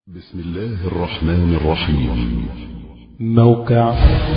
بسم الله الرحمن الرحيم موقع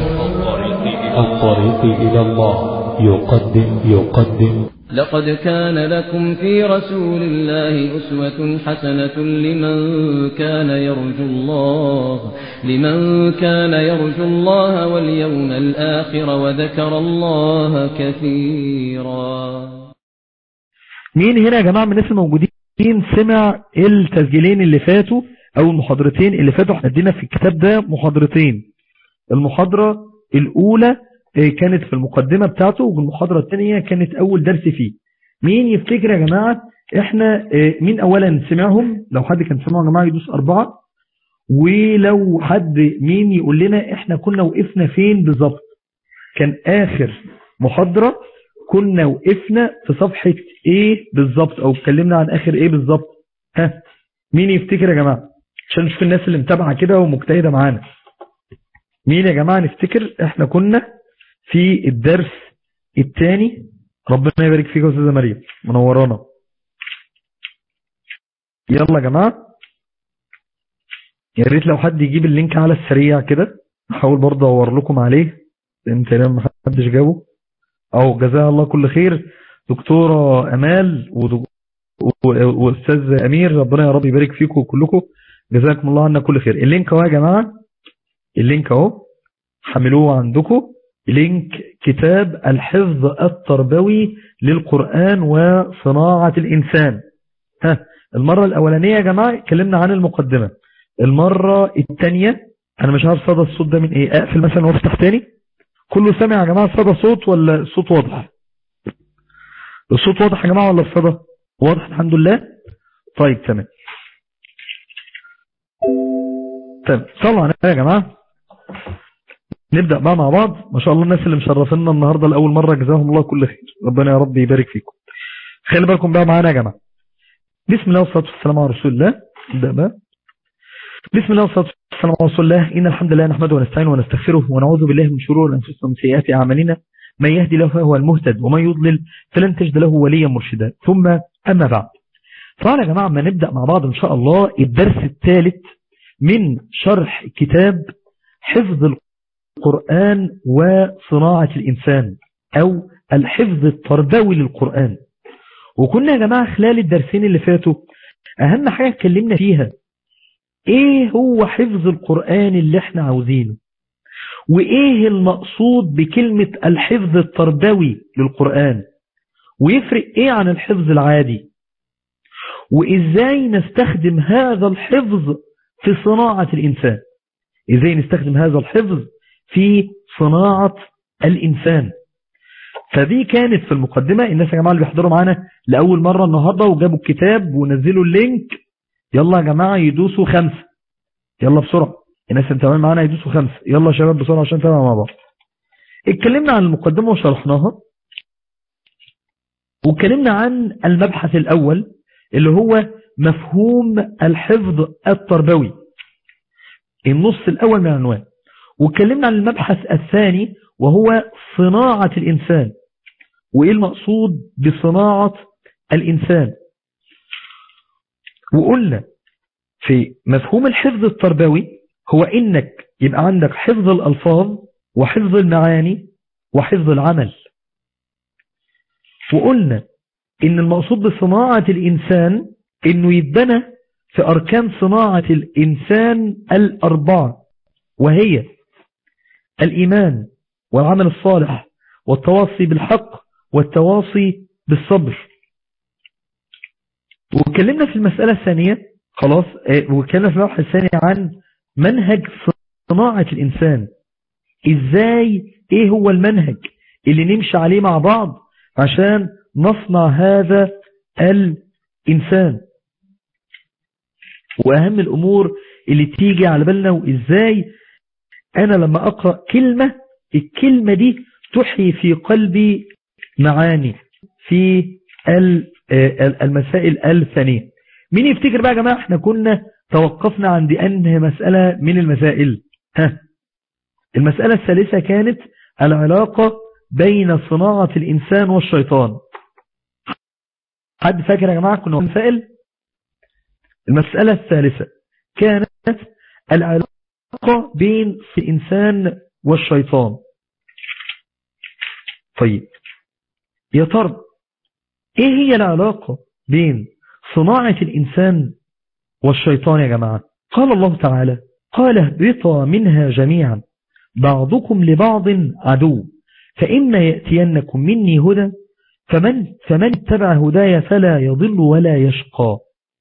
الطريق إلى الله يقدم يقدم لقد كان لكم في رسول الله أسوة حسنة لمن كان يرجو الله لمن كان يرجو الله واليوم الآخر وذكر الله كثيرا مين هنا يا جماعة من الناس الموجودين سمع التسجيلين اللي فاتوا او المحاضرتين اللي فاتوا احنا ادينا في الكتاب ده محاضرتين المحاضرة الاولى آه، كانت في المقدمة بتاعته والمحاضرة الثانية كانت اول درس فيه مين يفتكر يا جماعة احنا آه، مين اولا سمعهم لو حد كان سمعهم يا جماعة يدوس اربعة ولو حد مين يقول لنا احنا كنا وقفنا فين بالظبط كان اخر محاضرة كنا وقفنا في صفحة ايه بالظبط او اتكلمنا عن اخر ايه بالظبط ها مين يفتكر يا جماعة عشان نشوف الناس اللي متابعة كده ومجتهدة معانا مين يا جماعة نفتكر احنا كنا في الدرس الثاني ربنا يبارك فيك يا استاذه مريم منورانا يلا يا جماعة يا ريت لو حد يجيب اللينك على السريع كده احاول برضه ادور لكم عليه لان تقريبا ما حدش جابه او جزاها الله كل خير دكتورة امال ودك- و- واستاذ امير ربنا يا رب يبارك فيكم كلكم جزاكم الله عنا كل خير اللينك اهو يا جماعة اللينك اهو حملوه عندكم لينك كتاب الحفظ التربوي للقرآن وصناعة الإنسان ها المرة الأولانية يا جماعة اتكلمنا عن المقدمة المرة الثانية أنا مش عارف صدى الصوت ده من إيه أقفل مثلا وافتح تاني كله سامع يا جماعة صدى صوت ولا الصوت واضح الصوت واضح يا جماعة ولا الصدى واضح الحمد لله طيب تمام طيب صلوا على النبي يا جماعة نبدأ بقى مع بعض ما شاء الله الناس اللي مشرفينا النهاردة لأول مرة جزاهم الله كل خير ربنا يا رب يبارك فيكم خلي بالكم بقى معانا يا جماعة بسم الله والصلاة والسلام على رسول الله نبدأ بقى بسم الله والصلاة والسلام على رسول الله إن الحمد لله نحمده ونستعينه ونستغفره ونعوذ بالله من شرور أنفسنا ومن سيئات أعمالنا من يهدي له فهو المهتد ومن يضلل فلن تجد له وليا مرشدا ثم أما بعد طبعا يا جماعة ما نبدأ مع بعض إن شاء الله الدرس الثالث من شرح كتاب حفظ القرآن وصناعة الإنسان أو الحفظ التربوي للقرآن وكنا يا جماعة خلال الدرسين اللي فاتوا أهم حاجة اتكلمنا فيها إيه هو حفظ القرآن اللي احنا عاوزينه وإيه المقصود بكلمة الحفظ التربوي للقرآن ويفرق إيه عن الحفظ العادي وإزاي نستخدم هذا الحفظ في صناعة الإنسان إزاي نستخدم هذا الحفظ في صناعة الإنسان فدي كانت في المقدمة الناس يا جماعة اللي بيحضروا معانا لأول مرة النهاردة وجابوا الكتاب ونزلوا اللينك يلا يا جماعة يدوسوا خمسة يلا بسرعة الناس اللي متابعين معانا يدوسوا خمسة يلا يا شباب بسرعة عشان نتابع مع بعض اتكلمنا عن المقدمة وشرحناها واتكلمنا عن المبحث الأول اللي هو مفهوم الحفظ التربوي النص الأول من العنوان واتكلمنا عن المبحث الثاني وهو صناعة الإنسان وإيه المقصود بصناعة الإنسان وقلنا في مفهوم الحفظ التربوي هو إنك يبقى عندك حفظ الألفاظ وحفظ المعاني وحفظ العمل وقلنا إن المقصود بصناعة الإنسان إنه يتبنى في أركان صناعة الإنسان الأربعة وهي الإيمان والعمل الصالح والتواصي بالحق والتواصي بالصبر واتكلمنا في المسألة الثانية خلاص اه، واتكلمنا في المبحث الثاني عن منهج صناعة الإنسان إزاي إيه هو المنهج اللي نمشي عليه مع بعض عشان نصنع هذا الإنسان وأهم الأمور اللي تيجي على بالنا وإزاي أنا لما أقرأ كلمة الكلمة دي تحيي في قلبي معاني في ال- آه، المسائل الثانية مين يفتكر بقى يا جماعة احنا كنا توقفنا عند أنهي مسألة من المسائل ها المسألة الثالثة كانت العلاقة بين صناعة الإنسان والشيطان حد فاكر يا جماعة كنا مسائل المسألة الثالثة كانت العلاقة بين الإنسان والشيطان طيب يا ترى ايه هي العلاقة بين صناعة الإنسان والشيطان يا جماعة قال الله تعالى قال اهبطا منها جميعا بعضكم لبعض عدو فإما يأتينكم مني هدى فمن, فمن اتبع هدايا فلا يضل ولا يشقى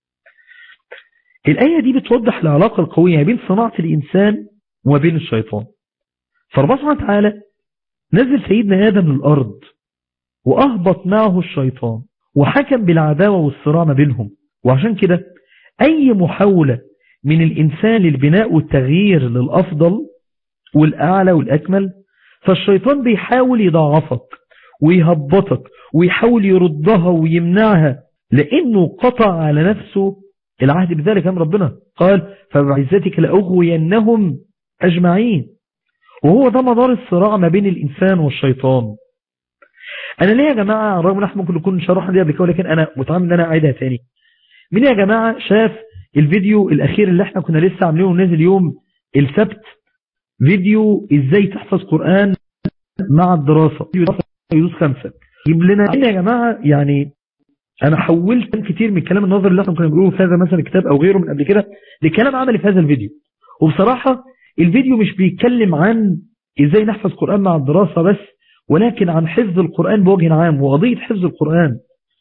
الآية دي بتوضح العلاقة القوية بين صناعة الإنسان وبين الشيطان فربنا سبحانه وتعالى نزل سيدنا آدم للأرض وأهبط معه الشيطان وحكم بالعداوة والصراع ما بينهم وعشان كده أي محاولة من الإنسان للبناء والتغيير للأفضل والأعلى والأكمل فالشيطان بيحاول يضعفك ويهبطك ويحاول يردها ويمنعها لأنه قطع على نفسه العهد بذلك أمر ربنا قال فبعزتك لأغوينهم أجمعين وهو ده مدار الصراع ما بين الإنسان والشيطان أنا ليه يا جماعة رغم ان احنا ممكن نكون شرحنا دي قبل كده لكن أنا متعمد أن أنا أعيدها تاني مين يا جماعة شاف الفيديو الأخير اللي احنا كنا لسه عاملينه نازل يوم السبت فيديو ازاي تحفظ قرآن مع الدراسة يدوس خمسة يجيب لنا يا جماعة يعني انا حولت كتير من الكلام النظري اللي احنا كنا بنقوله في هذا مثلا الكتاب او غيره من قبل كده لكلام عملي في هذا الفيديو وبصراحة الفيديو مش بيتكلم عن ازاي نحفظ قرآن مع الدراسة بس ولكن عن حفظ القرآن بوجه عام وقضية حفظ القرآن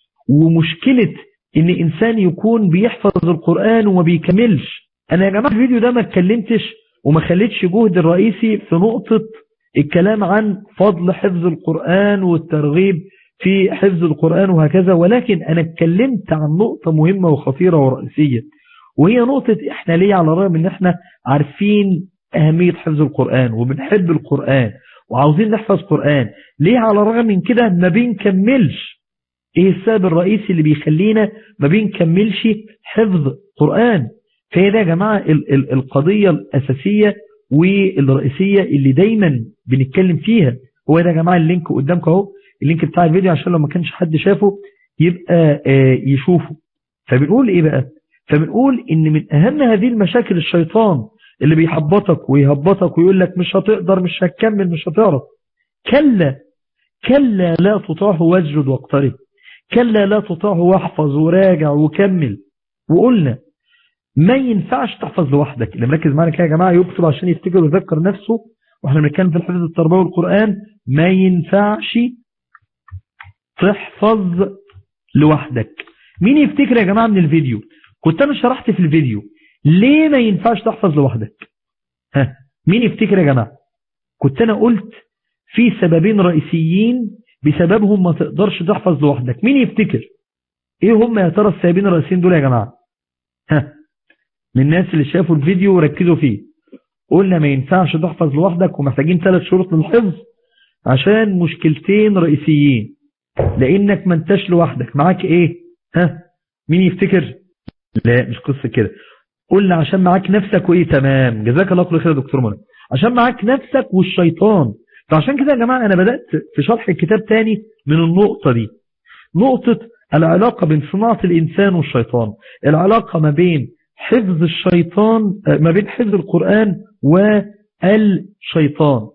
ومشكلة ان انسان يكون بيحفظ القرآن وما بيكملش انا يا جماعة الفيديو ده ما اتكلمتش وما خليتش جهد الرئيسي في نقطة الكلام عن فضل حفظ القرآن والترغيب في حفظ القرآن وهكذا ولكن أنا اتكلمت عن نقطة مهمة وخطيرة ورئيسية وهي نقطة إحنا ليه على الرغم إن إحنا عارفين أهمية حفظ القرآن وبنحب القرآن وعاوزين نحفظ قرآن ليه على الرغم من كده ما بنكملش إيه السبب الرئيسي اللي بيخلينا ما بنكملش حفظ قرآن فهي ده يا جماعة ال ال القضية الأساسية والرئيسية اللي دايما بنتكلم فيها هو ده يا جماعة اللينك قدامكم اهو اللينك بتاع الفيديو عشان لو ما كانش حد شافه يبقى آه يشوفه فبنقول ايه بقى فبنقول ان من اهم هذه المشاكل الشيطان اللي بيحبطك ويهبطك ويقول لك مش هتقدر مش هتكمل مش هتعرف كلا كلا لا تطاعه واسجد واقترب كلا لا تطاعه واحفظ وراجع وكمل وقلنا ما ينفعش تحفظ لوحدك اللي مركز معانا كده يا جماعة يكتب عشان يفتكر ويذكر نفسه واحنا بنتكلم في الحفظ التربوي والقرآن ما ينفعش تحفظ لوحدك مين يفتكر يا جماعة من الفيديو كنت انا شرحت في الفيديو ليه ما ينفعش تحفظ لوحدك ها مين يفتكر يا جماعة كنت انا قلت في سببين رئيسيين بسببهم ما تقدرش تحفظ لوحدك مين يفتكر ايه هم يا ترى السببين الرئيسيين دول يا جماعة ها من الناس اللي شافوا الفيديو وركزوا فيه قلنا ما ينفعش تحفظ لوحدك ومحتاجين ثلاث شروط للحفظ عشان مشكلتين رئيسيين لانك ما انتش لوحدك معاك ايه ها مين يفتكر لا مش قصة كده قلنا عشان معاك نفسك وايه تمام جزاك الله كل خير يا دكتور منى عشان معاك نفسك والشيطان فعشان كده يا جماعة انا بدأت في شرح الكتاب تاني من النقطة دي نقطة العلاقة بين صناعة الإنسان والشيطان العلاقة ما بين حفظ الشيطان ما بين حفظ القرآن والشيطان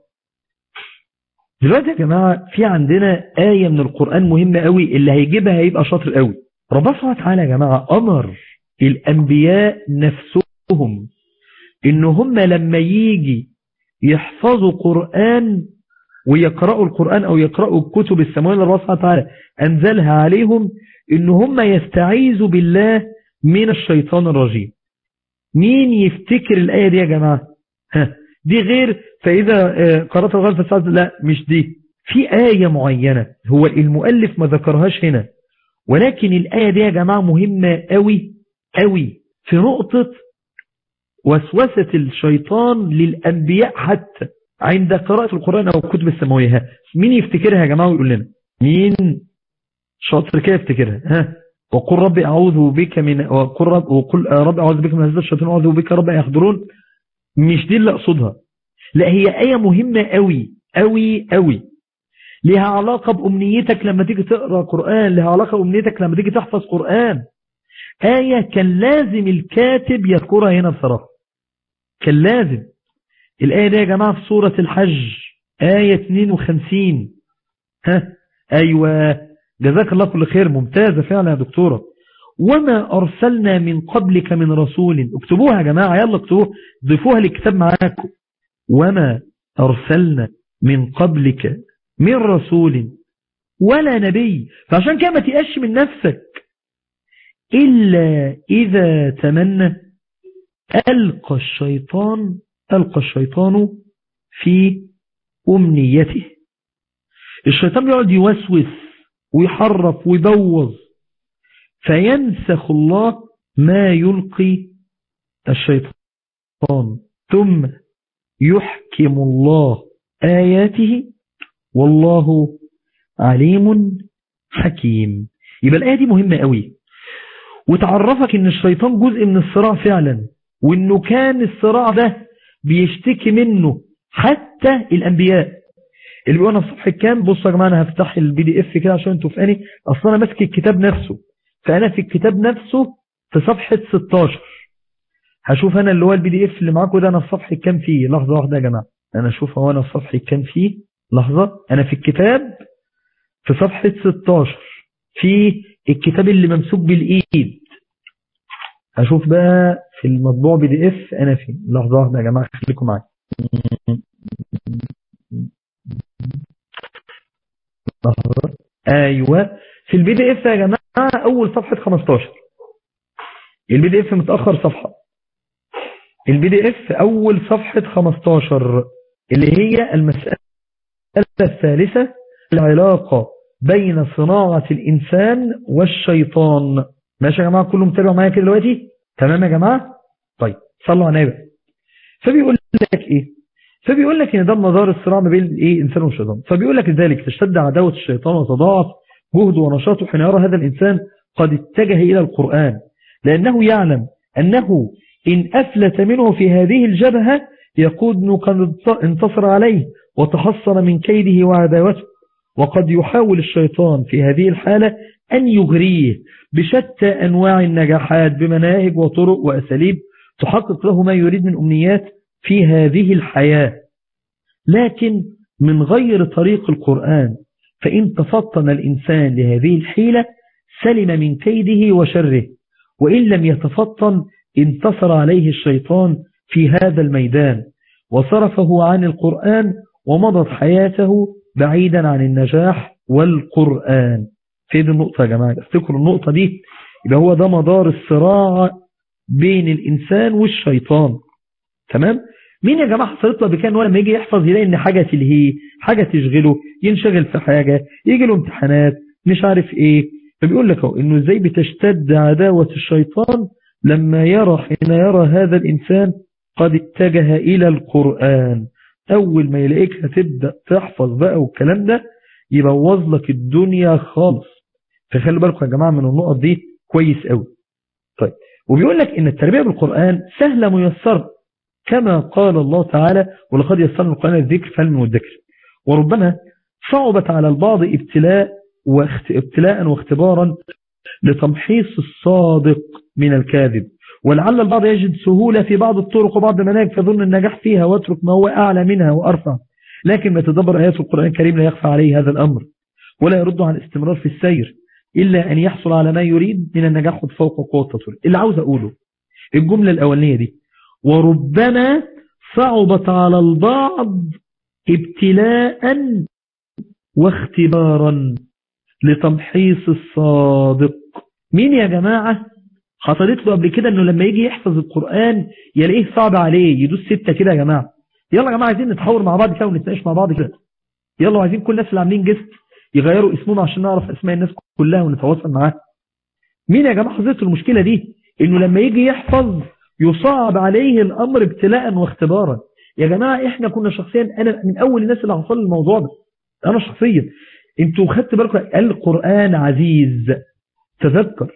دلوقتي يا جماعة في عندنا آية من القرآن مهمة قوي اللي هيجيبها هيبقى شاطر قوي ربنا سبحانه وتعالى يا جماعة أمر الأنبياء نفسهم إن هم لما يجي يحفظوا قرآن ويقرأوا القرآن أو يقرأوا الكتب السماوية اللي ربنا سبحانه وتعالى أنزلها عليهم إن هم يستعيذوا بالله من الشيطان الرجيم مين يفتكر الآية دي يا جماعة ها دي غير فإذا قرأت الغالب فاستعذ لا مش دي في آية معينة هو المؤلف ما ذكرهاش هنا ولكن الآية دي يا جماعة مهمة قوي قوي في نقطة وسوسة الشيطان للأنبياء حتى عند قراءة القرآن أو الكتب السماوية مين يفتكرها يا جماعة ويقول لنا مين شاطر كده يفتكرها ها وقل رب أعوذ بك من وقل رب وقل رب أعوذ بك من هذا الشيطان أعوذ بك رب يحضرون مش دي اللي أقصدها لا هي آية مهمة قوي قوي قوي لها علاقة بأمنيتك لما تيجي تقرأ قرآن لها علاقة بأمنيتك لما تيجي تحفظ قرآن آية كان لازم الكاتب يذكرها هنا بصراحة كان لازم الآية دي يا جماعة في سورة الحج آية 52 ها أيوة جزاك الله كل خير ممتازة فعلا يا دكتورة وما أرسلنا من قبلك من رسول اكتبوها يا جماعة يلا اكتبوها ضيفوها للكتاب معاكم وما أرسلنا من قبلك من رسول ولا نبي فعشان كده ما تقاش من نفسك إلا إذا تمنى ألقى الشيطان ألقى الشيطان في أمنيته الشيطان بيقعد يوسوس ويحرف ويبوظ فينسخ الله ما يلقي الشيطان ثم يحكم الله آياته والله عليم حكيم يبقى الآية دي مهمة قوي وتعرفك ان الشيطان جزء من الصراع فعلا وانه كان الصراع ده بيشتكي منه حتى الانبياء اللي بيقولنا في صفحة كام بصوا يا جماعة انا هفتح البي دي اف كده عشان توفقني اصلا انا ماسك الكتاب نفسه فانا في الكتاب نفسه في صفحة 16 هشوف انا اللي هو البي دي اف اللي معاكم ده انا في صفحة كام فيه لحظة واحدة يا جماعة انا اشوف هو انا في صفحة كام فيه لحظة انا في الكتاب في صفحة 16 في الكتاب اللي ممسوك بالايد هشوف بقى في المطبوع بي دي اف انا فين لحظة واحدة يا جماعة خليكم معايا لحظة ايوه في البي دي اف يا جماعة اول صفحة 15 البي دي اف متأخر صفحة البي دي اف اول صفحة 15 اللي هي المسألة الثالثة العلاقة بين صناعة الإنسان والشيطان ماشي يا جماعة كله متابع معايا كده دلوقتي تمام يا جماعة طيب صلوا على النبي فبيقول لك ايه فبيقول لك ان ده مدار الصراع ما بين الايه الانسان والشيطان فبيقول لك لذلك تشتد عداوة الشيطان وتضاعف جهده ونشاطه حين يرى هذا الإنسان قد اتجه إلى القرآن لأنه يعلم أنه إن أفلت منه في هذه الجبهة يكون قد انتصر عليه وتحصن من كيده وعداوته وقد يحاول الشيطان في هذه الحالة أن يغريه بشتى أنواع النجاحات بمناهج وطرق وأساليب تحقق له ما يريد من أمنيات في هذه الحياة لكن من غير طريق القرآن فإن تفطن الإنسان لهذه الحيلة سلم من كيده وشره وإن لم يتفطن انتصر عليه الشيطان في هذا الميدان وصرفه عن القرآن ومضت حياته بعيدا عن النجاح والقرآن في دي النقطة يا جماعة افتكروا النقطة دي يبقى هو ده مدار الصراع بين الإنسان والشيطان تمام مين يا جماعة حصلت له بكان ولا لما يجي يحفظ يلاقي ان حاجة تلهيه حاجة تشغله ينشغل في حاجة يجي له امتحانات مش عارف ايه فبيقول لك اهو انه ازاي بتشتد عداوة الشيطان لما يرى حين يرى هذا الانسان قد اتجه الى القرآن اول ما يلاقيك هتبدأ تحفظ بقى والكلام ده يبوظ لك الدنيا خالص فخلوا بالكم يا جماعة من النقط دي كويس قوي طيب وبيقول لك ان التربية بالقرآن سهلة ميسرة كما قال الله تعالى ولقد يسرنا القرآن الذكر فهل من الذكر وربما صعبت على البعض ابتلاء ابتلاء واختبارا لتمحيص الصادق من الكاذب ولعل البعض يجد سهولة في بعض الطرق وبعض المناهج فظن النجاح فيها واترك ما هو أعلى منها وأرفع لكن ما تدبر آيات القرآن الكريم لا يخفى عليه هذا الأمر ولا يرد عن الاستمرار في السير إلا أن يحصل على ما يريد من النجاح فوق قوة التطوير اللي عاوز أقوله الجملة الأولانية دي وربما صعبت على البعض ابتلاء واختبارا لتمحيص الصادق مين يا جماعة حصلت له قبل كده انه لما يجي يحفظ القرآن يلاقيه صعب عليه يدوس ستة كده يا جماعة يلا يا جماعة عايزين نتحاور مع بعض كده ونتناقش مع بعض كده يلا عايزين كل الناس اللي عاملين جست يغيروا اسمهم عشان نعرف اسماء الناس كلها ونتواصل معاها مين يا جماعة حصلت المشكلة دي انه لما يجي يحفظ يصعب عليه الامر ابتلاء واختبارا يا جماعة احنا كنا شخصيا انا من اول الناس اللي حصل الموضوع ده انا شخصيا انتوا خدت بالكم القرآن عزيز تذكر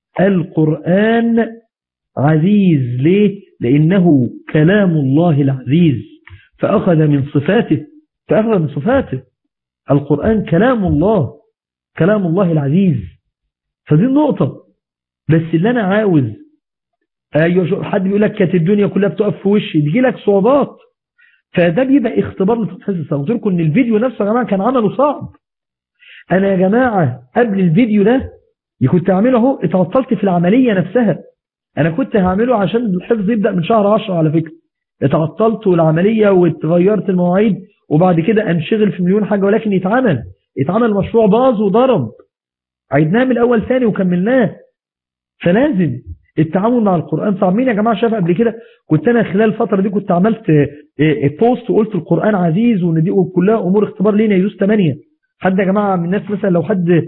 القرآن عزيز ليه لانه كلام الله العزيز فاخذ من صفاته فاخذ من صفاته القرآن كلام الله كلام الله العزيز فدي النقطة بس اللي انا عاوز ايوه حد بيقول لك كانت الدنيا كلها بتقف في وشي تجي لك صعوبات فده بيبقى اختبار لتفحيص الصلاة قلت لكم ان الفيديو نفسه يا جماعه كان عمله صعب انا يا جماعه قبل الفيديو ده كنت اعمله اهو اتعطلت في العمليه نفسها انا كنت هعمله عشان الحفظ يبدا من شهر 10 على فكره اتعطلت والعمليه واتغيرت المواعيد وبعد كده انشغل في مليون حاجه ولكن يتعمل اتعمل مشروع باظ وضرب عيدناه من الاول ثاني وكملناه فلازم التعامل مع القرآن صعب مين يا جماعة شاف قبل كده كنت أنا خلال الفترة دي كنت عملت بوست وقلت القرآن عزيز وان دي كلها أمور اختبار لينا يدوس 8 حد يا جماعة من الناس مثلا لو حد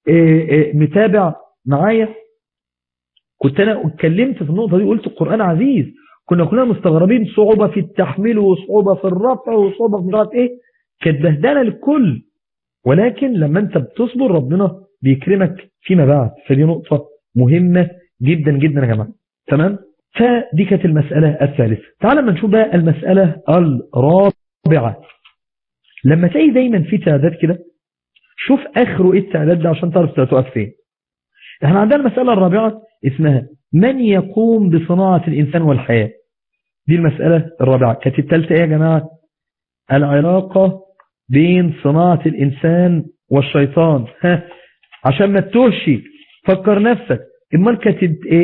متابع معايا كنت أنا اتكلمت في النقطة دي قلت القرآن عزيز كنا كلنا مستغربين صعوبة في التحميل وصعوبة في الرفع وصعوبة في مش ايه كانت بهدله للكل ولكن لما انت بتصبر ربنا بيكرمك فيما بعد فدي نقطة مهمة جدا جدا يا جماعة تمام فدي كانت المسألة الثالثة تعال ما نشوف بقى المسألة الرابعة لما تلاقي دايما في تعداد كده شوف اخره ايه التعداد ده عشان تعرف تقف فين احنا عندنا المسألة الرابعة اسمها من يقوم بصناعة الإنسان والحياة دي المسألة الرابعة كانت الثالثة ايه يا جماعة العلاقة بين صناعة الإنسان والشيطان ها عشان ما تتوهش فكر نفسك امال كانت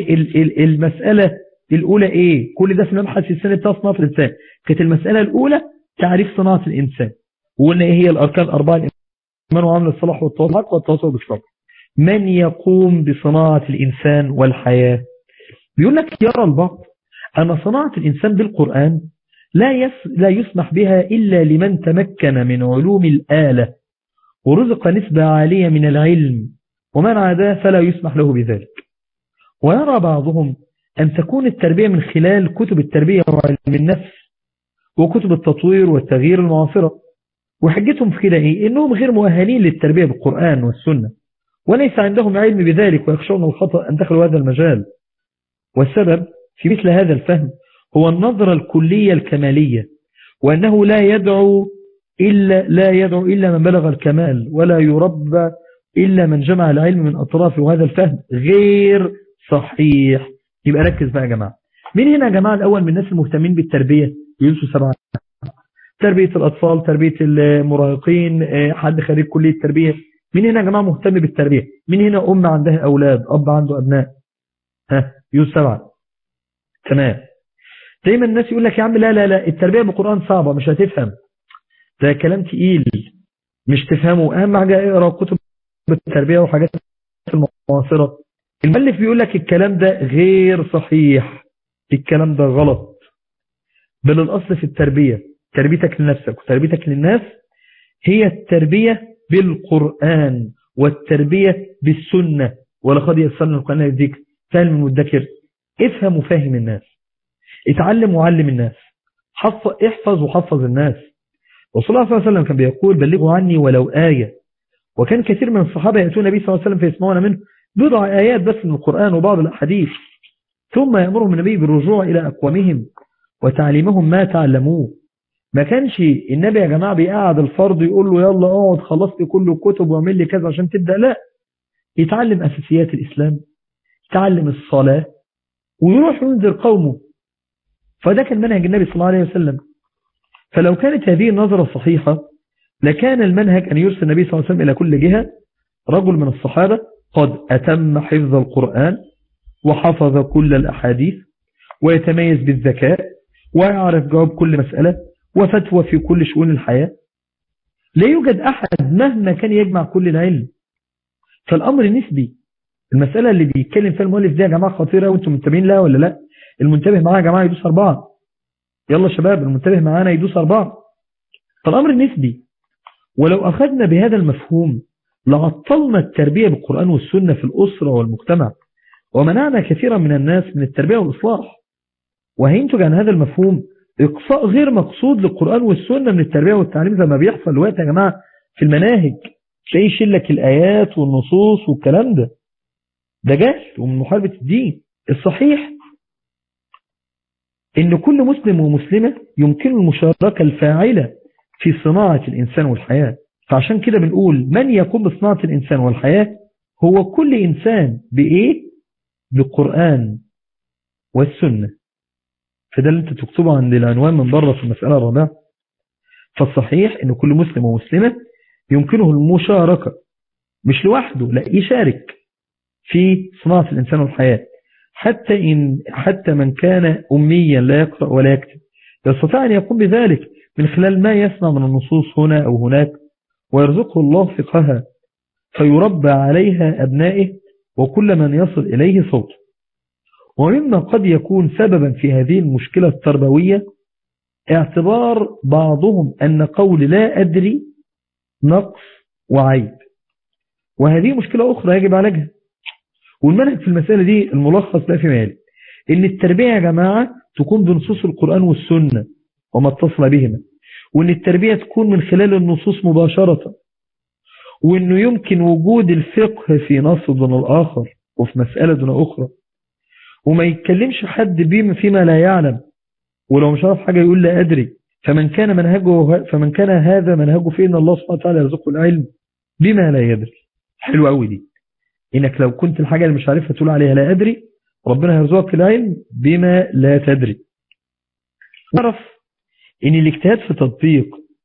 المسألة الأولى إيه كل ده في مبحث السنة بتاع صناعة الإنسان كانت المسألة الأولى تعريف صناعة الإنسان وقلنا إيه هي الأركان الأربعة الإيمان وعمل الصلاح والتواصل والتواصل بالصبر من يقوم بصناعة الإنسان والحياة بيقول لك يرى البعض أن صناعة الإنسان بالقرآن لا يس لا يسمح بها إلا لمن تمكن من علوم الآلة ورزق نسبة عالية من العلم ومن عداه فلا يسمح له بذلك ويرى بعضهم أن تكون التربية من خلال كتب التربية وعلم النفس وكتب التطوير والتغيير المعاصرة وحجتهم في كده إيه؟ إنهم غير مؤهلين للتربية بالقرآن والسنة وليس عندهم علم بذلك ويخشون الخطأ أن دخلوا هذا المجال والسبب في مثل هذا الفهم هو النظرة الكلية الكمالية وأنه لا يدعو إلا لا يدعو إلا من بلغ الكمال ولا يربى إلا من جمع العلم من أطرافه وهذا الفهم غير صحيح يبقى ركز بقى يا جماعة مين هنا يا جماعة الأول من الناس المهتمين بالتربية يوسف سبعة تربية الأطفال تربية المراهقين حد خريج كلية التربية مين هنا يا جماعة مهتم بالتربية مين هنا أم عندها أولاد أب عنده أبناء ها يوسف سبعة تمام دايما الناس يقول لك يا عم لا لا لا التربية بالقرآن صعبة مش هتفهم ده كلام تقيل مش تفهمه أهم حاجة اقرأ كتب التربية وحاجات المعاصرة المؤلف بيقول لك الكلام ده غير صحيح الكلام ده غلط بل الأصل في التربية تربيتك لنفسك وتربيتك للناس هي التربية بالقرآن والتربية بالسنة ولقد يسرنا القرآن للذكر فهم من مدكر افهم وفهم الناس اتعلم وعلم الناس احفظ وحفظ الناس رسول الله صلى الله عليه وسلم كان بيقول بلغوا عني ولو آية وكان كثير من الصحابة يأتون النبي صلى الله عليه وسلم فيسمعون منه بضع آيات بس من القرآن وبعض الأحاديث ثم يأمرهم النبي بالرجوع إلى أقوامهم وتعليمهم ما تعلموه ما كانش النبي يا جماعة بيقعد الفرد يقول له يلا اقعد خلصت كل الكتب واعمل لي كذا عشان تبدأ لا يتعلم أساسيات الإسلام يتعلم الصلاة ويروح ينذر قومه فده كان منهج النبي صلى الله عليه وسلم فلو كانت هذه النظرة صحيحة لكان المنهج أن يرسل النبي صلى الله عليه وسلم إلى كل جهة رجل من الصحابة قد أتم حفظ القرآن وحفظ كل الأحاديث ويتميز بالذكاء ويعرف جواب كل مسألة وفتوى في كل شؤون الحياة لا يوجد أحد مهما كان يجمع كل العلم فالأمر نسبي المسألة اللي بيتكلم فيها المؤلف دي يا جماعة خطيرة وانتم منتبهين لها ولا لا المنتبه معانا يا جماعة يدوس أربعة يلا شباب المنتبه معانا يدوس أربعة فالأمر نسبي ولو أخذنا بهذا المفهوم لعطلنا التربية بالقرآن والسنة في الأسرة والمجتمع ومنعنا كثيرا من الناس من التربية والإصلاح وهينتج عن هذا المفهوم إقصاء غير مقصود للقرآن والسنة من التربية والتعليم زي ما بيحصل الوقت يا جماعة في المناهج تلاقي يشيل لك الآيات والنصوص والكلام ده ده جهل ومن محاربة الدين الصحيح إن كل مسلم ومسلمة يمكن المشاركة الفاعلة في صناعة الإنسان والحياة فعشان كده بنقول من يقوم بصناعة الإنسان والحياة هو كل إنسان بإيه بالقرآن والسنة فده اللي انت تكتبه عند العنوان من بره في المسألة الرابعة فالصحيح ان كل مسلم ومسلمة يمكنه المشاركة مش لوحده لا يشارك في صناعة الإنسان والحياة حتى, إن حتى من كان أميا لا يقرأ ولا يكتب يستطيع أن يقوم بذلك من خلال ما يسمع من النصوص هنا أو هناك ويرزقه الله فقهها فيربى عليها أبنائه وكل من يصل إليه صوته ومما قد يكون سببا في هذه المشكلة التربوية اعتبار بعضهم أن قول لا أدري نقص وعيب وهذه مشكلة أخرى يجب علاجها والمنهج في المسألة دي الملخص لا في مالي إن التربية يا جماعة تكون بنصوص القرآن والسنة وما اتصل بهما وإن التربية تكون من خلال النصوص مباشرة وإنه يمكن وجود الفقه في نص دون الآخر وفي مسألة دون أخرى وما يتكلمش حد بما فيما لا يعلم ولو مش عارف حاجة يقول لا أدري فمن كان منهجه فمن كان هذا منهجه فإن الله سبحانه وتعالى يرزقه العلم بما لا يدري حلو قوي دي إنك لو كنت الحاجة اللي مش عارفها تقول عليها لا أدري ربنا يرزقك العلم بما لا تدري نعرف إن الاجتهاد في تطبيق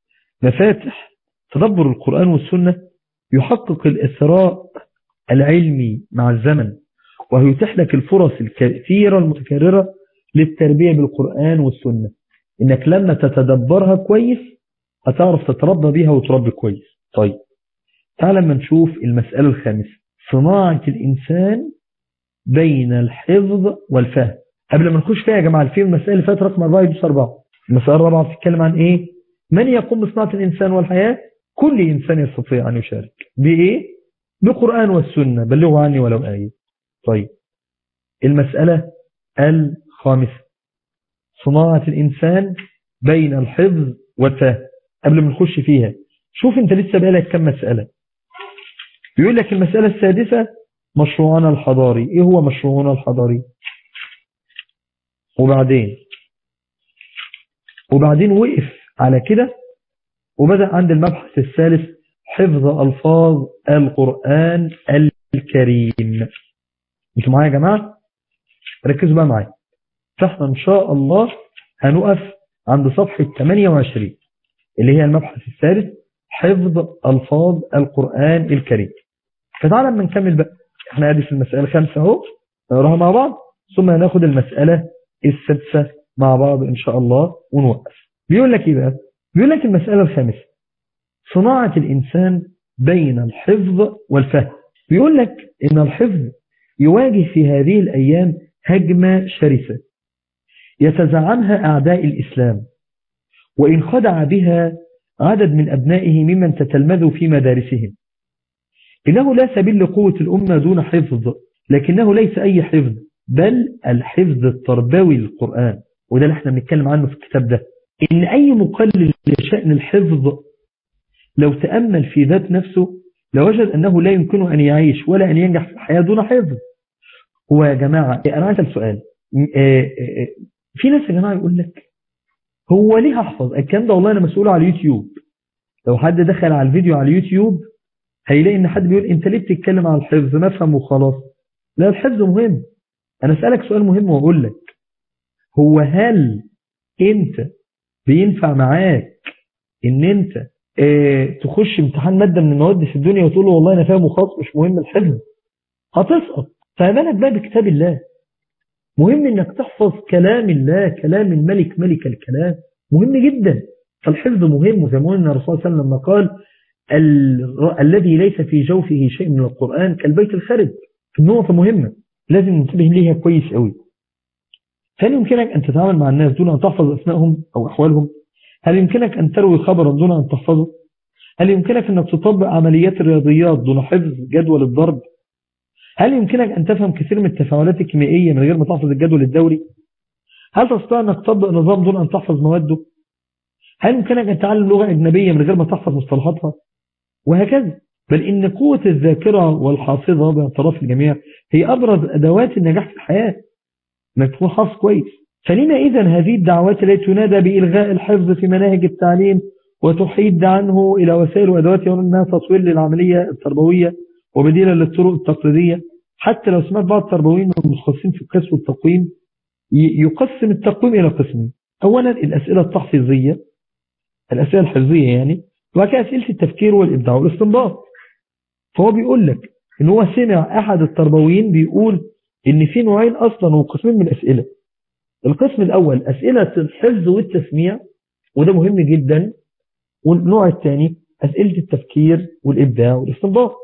مفاتح تدبر القرآن والسنة يحقق الإثراء العلمي مع الزمن ويتيح لك الفرص الكثيرة المتكررة للتربية بالقرآن والسنة إنك لما تتدبرها كويس هتعرف تتربى بيها وتربي كويس طيب تعال لما نشوف المسألة الخامسة صناعة الإنسان بين الحفظ والفهم قبل ما نخش فيها يا جماعة في المسألة اللي فاتت رقم 4 يدوس 4 المسألة الرابعة بتتكلم عن إيه من يقوم بصناعة الإنسان والحياة كل إنسان يستطيع أن يشارك بإيه بقرآن والسنة بلغوا عني ولو آية طيب المسألة الخامسة صناعة الإنسان بين الحفظ والفهم قبل ما نخش فيها شوف انت لسه بقالك كم مسألة بيقول لك المسألة السادسة مشروعنا الحضاري ايه هو مشروعنا الحضاري وبعدين وبعدين وقف على كده وبدأ عند المبحث الثالث حفظ ألفاظ القرآن الكريم انتوا معايا يا جماعة ركزوا بقى معايا فاحنا ان شاء الله هنقف عند صفحة 28 اللي هي المبحث الثالث حفظ ألفاظ القرآن الكريم فتعالى اما نكمل بقى احنا قاعدين في المسألة الخامسة اهو نقراها مع بعض ثم هناخد المسألة السادسة مع بعض ان شاء الله ونوقف بيقول لك ايه بقى بيقول لك المسألة الخامسة صناعة الإنسان بين الحفظ والفهم بيقول لك إن الحفظ يواجه في هذه الأيام هجمة شرسة يتزعمها أعداء الإسلام وإن خدع بها عدد من أبنائه ممن تتلمذوا في مدارسهم إنه لا سبيل لقوة الأمة دون حفظ لكنه ليس أي حفظ بل الحفظ التربوي للقرآن وده اللي احنا بنتكلم عنه في الكتاب ده إن أي مقلل لشأن الحفظ لو تأمل في ذات نفسه لوجد أنه لا يمكنه أن يعيش ولا أن ينجح في الحياة دون حفظ هو يا جماعة أنا عايز السؤال في ناس يا جماعة يقول لك هو ليه أحفظ الكلام ده والله أنا مسؤول على اليوتيوب لو حد دخل على الفيديو على اليوتيوب هيلاقي ان حد بيقول انت ليه بتتكلم عن الحفظ ما افهم وخلاص لا الحفظ مهم انا اسالك سؤال مهم واقول لك هو هل انت بينفع معاك ان انت اه تخش امتحان ماده من المواد في الدنيا وتقول له والله انا فاهم وخلاص مش مهم الحفظ هتسقط فبالك بقى بكتاب الله مهم انك تحفظ كلام الله كلام الملك ملك الكلام مهم جدا فالحفظ مهم زي ما قلنا الرسول صلى الله عليه وسلم لما قال ال... الذي ليس في جوفه شيء من القرآن كالبيت الخرب نقطة مهمة لازم ننتبه ليها كويس قوي هل يمكنك أن تتعامل مع الناس دون أن تحفظ أسمائهم أو أحوالهم هل يمكنك أن تروي خبرا دون أن تحفظه هل يمكنك أنك تطبق عمليات الرياضيات دون حفظ جدول الضرب هل يمكنك أن تفهم كثير من التفاعلات الكيميائية من غير ما تحفظ الجدول الدوري هل تستطيع أنك تطبق نظام دون أن تحفظ مواده هل يمكنك أن تتعلم لغة أجنبية من غير ما تحفظ مصطلحاتها وهكذا بل إن قوة الذاكرة والحافظة باعتراف الجميع هي أبرز أدوات النجاح في الحياة انك تكون حافظ كويس فلما إذا هذه الدعوات التي تنادى بإلغاء الحفظ في مناهج التعليم وتحيد عنه إلى وسائل وأدوات أنها تطوير للعملية التربوية وبديلا للطرق التقليدية حتى لو سمعت بعض التربويين المتخصصين في القياس والتقويم يقسم التقويم إلى قسمين أولا الأسئلة التحفيظية الأسئلة الحفظية يعني وبعد كده أسئلة التفكير والإبداع والاستنباط فهو بيقول لك إن هو سمع أحد التربويين بيقول إن في نوعين أصلا وقسمين من الأسئلة القسم الأول أسئلة الحفظ والتسميع وده مهم جدا والنوع الثاني أسئلة التفكير والإبداع والاستنباط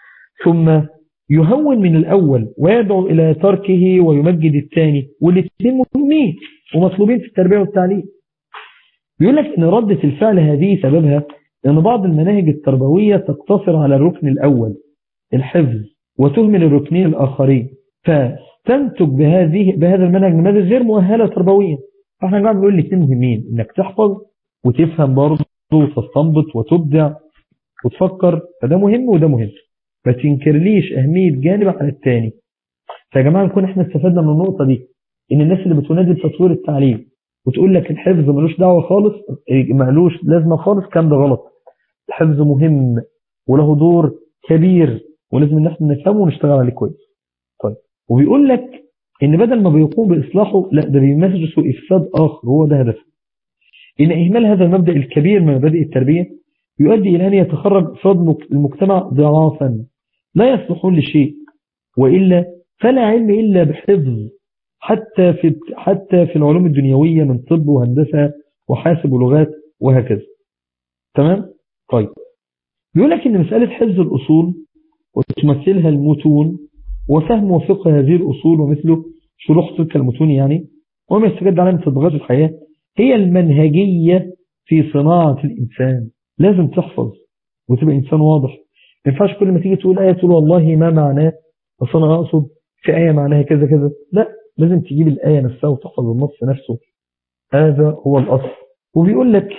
ثم يهون من الأول ويدعو إلى تركه ويمجد الثاني والاثنين مهمين ومطلوبين في التربية والتعليم بيقول لك إن ردة الفعل هذه سببها أن بعض المناهج التربوية تقتصر على الركن الأول الحفظ وتهمل الركنين الآخرين فتنتج بهذه بهذا المنهج نماذج غير مؤهلة تربويا فاحنا يا جماعه بنقول الاثنين مهمين انك تحفظ وتفهم برضه وتستنبط وتبدع وتفكر فده مهم وده مهم ما تنكرليش أهمية جانب عن الثاني فيا جماعة نكون احنا استفدنا من النقطة دي ان الناس اللي بتنادي بتطوير التعليم وتقول لك الحفظ ملوش دعوة خالص ملوش لازمة خالص كان ده غلط الحفظ مهم وله دور كبير ولازم ان احنا نفهمه ونشتغل عليه كويس طيب وبيقول لك ان بدل ما بيقوم بإصلاحه لا ده بيمارس إفساد آخر هو ده هدفه إن إهمال هذا المبدأ الكبير من مبادئ التربية يؤدي إلى أن يتخرج أفراد المجتمع ضعافا لا يصلحون لشيء وإلا فلا علم إلا بحفظ حتى في حتى في العلوم الدنيوية من طب وهندسة وحاسب ولغات وهكذا تمام طيب بيقول لك إن مسألة حفظ الأصول وتمثلها المتون وفهم وفقه هذه الأصول ومثله شروح تلك المتون يعني وما يستجد على من تطبيقات الحياة هي المنهجية في صناعة الإنسان لازم تحفظ وتبقى إنسان واضح ما ينفعش كل ما تيجي تقول آية تقول والله ما معناه بس أنا أقصد في آية معناها كذا كذا لا لازم تجيب الآية نفسها وتحفظ النص نفسه هذا هو الأصل وبيقول لك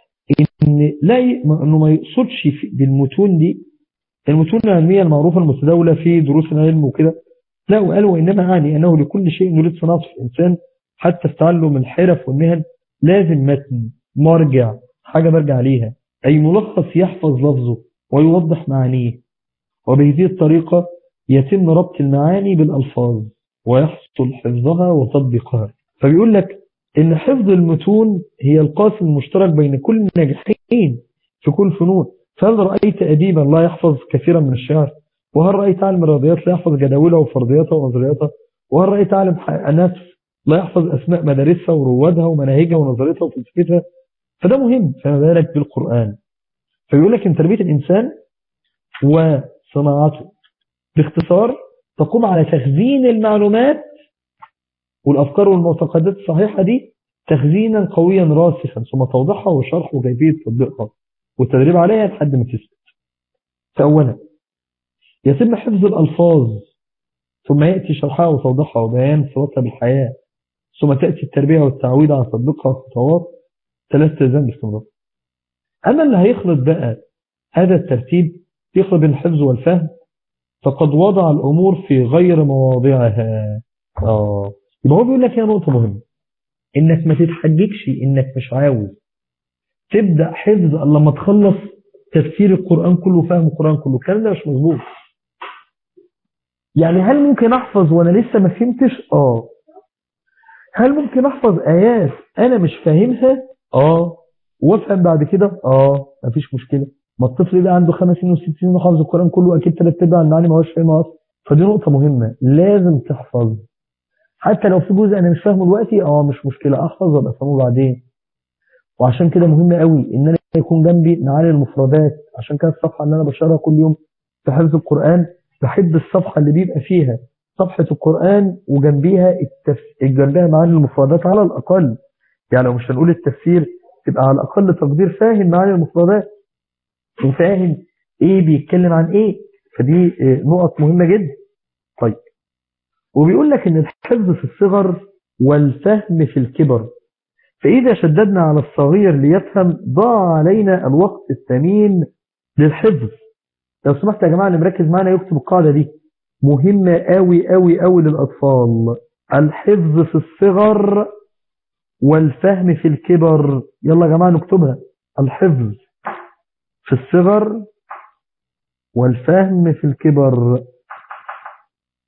إن لا ي... إنه ما يقصدش بالمتون دي المتون العلمية المعروفة المتداولة في دروس العلم وكده لا وقال وإنما أعني أنه لكل شيء نريد صناعته في الإنسان حتى في تعلم الحرف والمهن لازم متن مرجع حاجة برجع عليها أي ملخص يحفظ لفظه ويوضح معانيه وبهذه الطريقة يتم ربط المعاني بالألفاظ ويحصل حفظها وتطبيقها فبيقول لك إن حفظ المتون هي القاسم المشترك بين كل الناجحين في كل فنون فهل رأيت أديبا لا يحفظ كثيرا من الشعر وهل رأيت عالم الرياضيات لا يحفظ جداولها وفرضياتها ونظرياتها وهل رأيت عالم النفس لا يحفظ أسماء مدارسها وروادها ومناهجها ونظريتها وفلسفتها فده مهم فما بالك بالقرآن فيقول لك ان تربية الإنسان وصناعته باختصار تقوم على تخزين المعلومات والأفكار والمعتقدات الصحيحة دي تخزينا قويا راسخا ثم توضيحها وشرح وكيفية تطبيقها والتدريب عليها لحد ما تثبت فأولا يتم حفظ الألفاظ ثم يأتي شرحها وتوضيحها وبيان صورتها بالحياة ثم تأتي التربية والتعويد على تطبيقها خطوات ثلاث تزام باستمرار أما اللي هيخلط بقى هذا الترتيب يخلط بين الحفظ والفهم فقد وضع الأمور في غير مواضعها آه. يبقى هو بيقول لك هي نقطة مهمة إنك ما تتحججش إنك مش عاوز تبدأ حفظ لما تخلص تفسير القرآن كله وفهم القرآن كله الكلام ده مش مظبوط يعني هل ممكن أحفظ وأنا لسه ما فهمتش آه هل ممكن أحفظ آيات أنا مش فاهمها آه وافهم بعد كده آه مفيش مشكلة ما الطفل ده عنده خمس سنين وست سنين وحافظ القرآن كله أكيد ثلاث أرباع المعاني ما هوش فاهمها أصلا فدي نقطة مهمة لازم تحفظ حتى لو في جزء أنا مش فاهمه دلوقتي آه مش مشكلة أحفظ وأبقى أفهمه بعدين وعشان كده مهم قوي إن أنا يكون جنبي معاني المفردات عشان كده الصفحة اللي أنا بشرها كل يوم في حفظ القرآن بحب الصفحة اللي بيبقى فيها صفحة القرآن وجنبيها التف... جنبها معاني المفردات على الأقل يعني لو مش هنقول التفسير تبقى على الأقل تقدير فاهم معاني المفردات وفاهم إيه بيتكلم عن إيه فدي نقط مهمة جدا طيب وبيقول لك إن الحفظ في الصغر والفهم في الكبر فإذا شددنا على الصغير ليفهم ضاع علينا الوقت الثمين للحفظ لو سمحت يا جماعة اللي مركز معنا يكتب القاعدة دي مهمة قوي قوي قوي للأطفال الحفظ في الصغر والفهم في الكبر يلا يا جماعة نكتبها الحفظ في الصغر والفهم في الكبر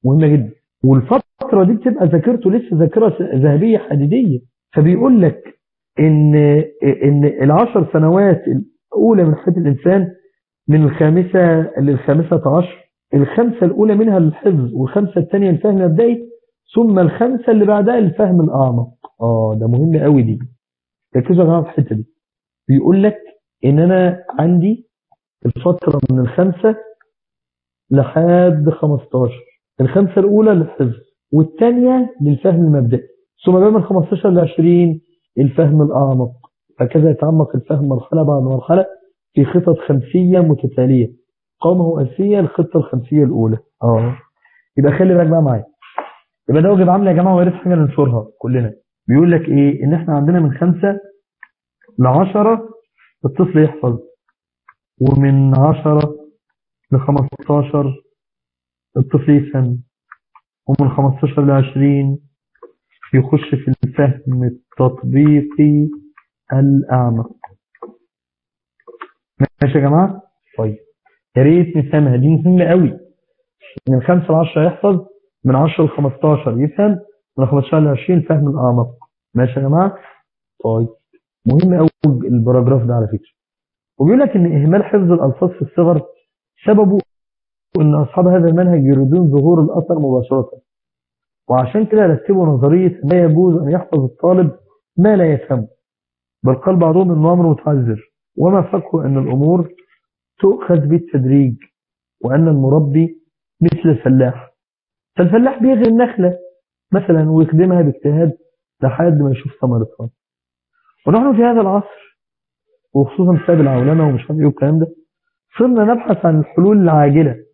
مهمة جدا والفترة دي بتبقى ذاكرته لسه ذاكرة ذهبية حديدية فبيقول لك ان ان العشر سنوات الاولى من حياة الانسان من الخامسة للخامسة عشر الخمسة الاولى منها للحفظ والخمسة الثانية الفهم المبدئي ثم الخمسة اللي بعدها الفهم الاعمق اه ده مهم قوي دي ركزوا يا جماعه في الحته دي بيقول لك ان انا عندي الفترة من الخمسة لحد 15 الخمسة الأولى للحفظ والثانية للفهم المبدئي ثم بقى من 15 ل 20 الفهم الأعمق هكذا يتعمق الفهم مرحلة بعد مرحلة في خطط خمسية متتالية قامة أساسية الخطة الخمسية الأولى اه يبقى خلي بالك بقى معايا يبقى ده واجب عامل يا جماعة ويا ريت حاجة ننشرها كلنا بيقول لك إيه إن إحنا عندنا من خمسة ل 10 الطفل يحفظ ومن 10 ل 15 الطفل يفهم ومن 15 ل 20 يخش في الفهم التطبيقي الأعمق ماشي يا جماعة؟ طيب يا ريت نفهمها دي مهمة قوي من 5 ل 10 يحفظ من 10 ل 15 يفهم من 15 ل 20 الفهم الأعمق ماشي يا جماعة؟ طيب مهم قوي الباراجراف ده على فكرة وبيقول لك ان اهمال حفظ الالفاظ في الصغر سببه ان اصحاب هذا المنهج يريدون ظهور الاثر مباشرة وعشان كده رتبوا نظرية لا يجوز ان يحفظ الطالب ما لا يفهمه بل قال بعضهم انه امر متعذر وما فقه ان الامور تؤخذ بالتدريج وان المربي مثل الفلاح فالفلاح بيغري النخلة مثلا ويخدمها باجتهاد لحد ما يشوف ثمرتها ونحن في هذا العصر وخصوصا بسبب العولمه ومش عارف ايه والكلام ده صرنا نبحث عن الحلول العاجله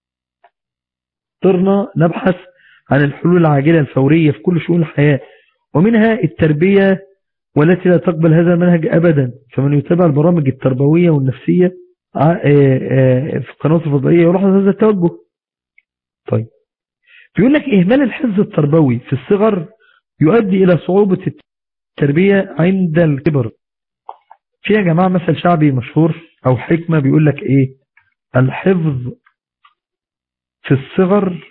صرنا نبحث عن الحلول العاجله الفوريه في كل شؤون الحياه ومنها التربيه والتي لا تقبل هذا المنهج ابدا فمن يتابع البرامج التربويه والنفسيه في القنوات الفضائيه يلاحظ هذا التوجه طيب بيقول لك اهمال الحفظ التربوي في الصغر يؤدي الى صعوبه التربيه عند الكبر في يا جماعة مثل شعبي مشهور أو حكمة بيقول لك إيه الحفظ في الصغر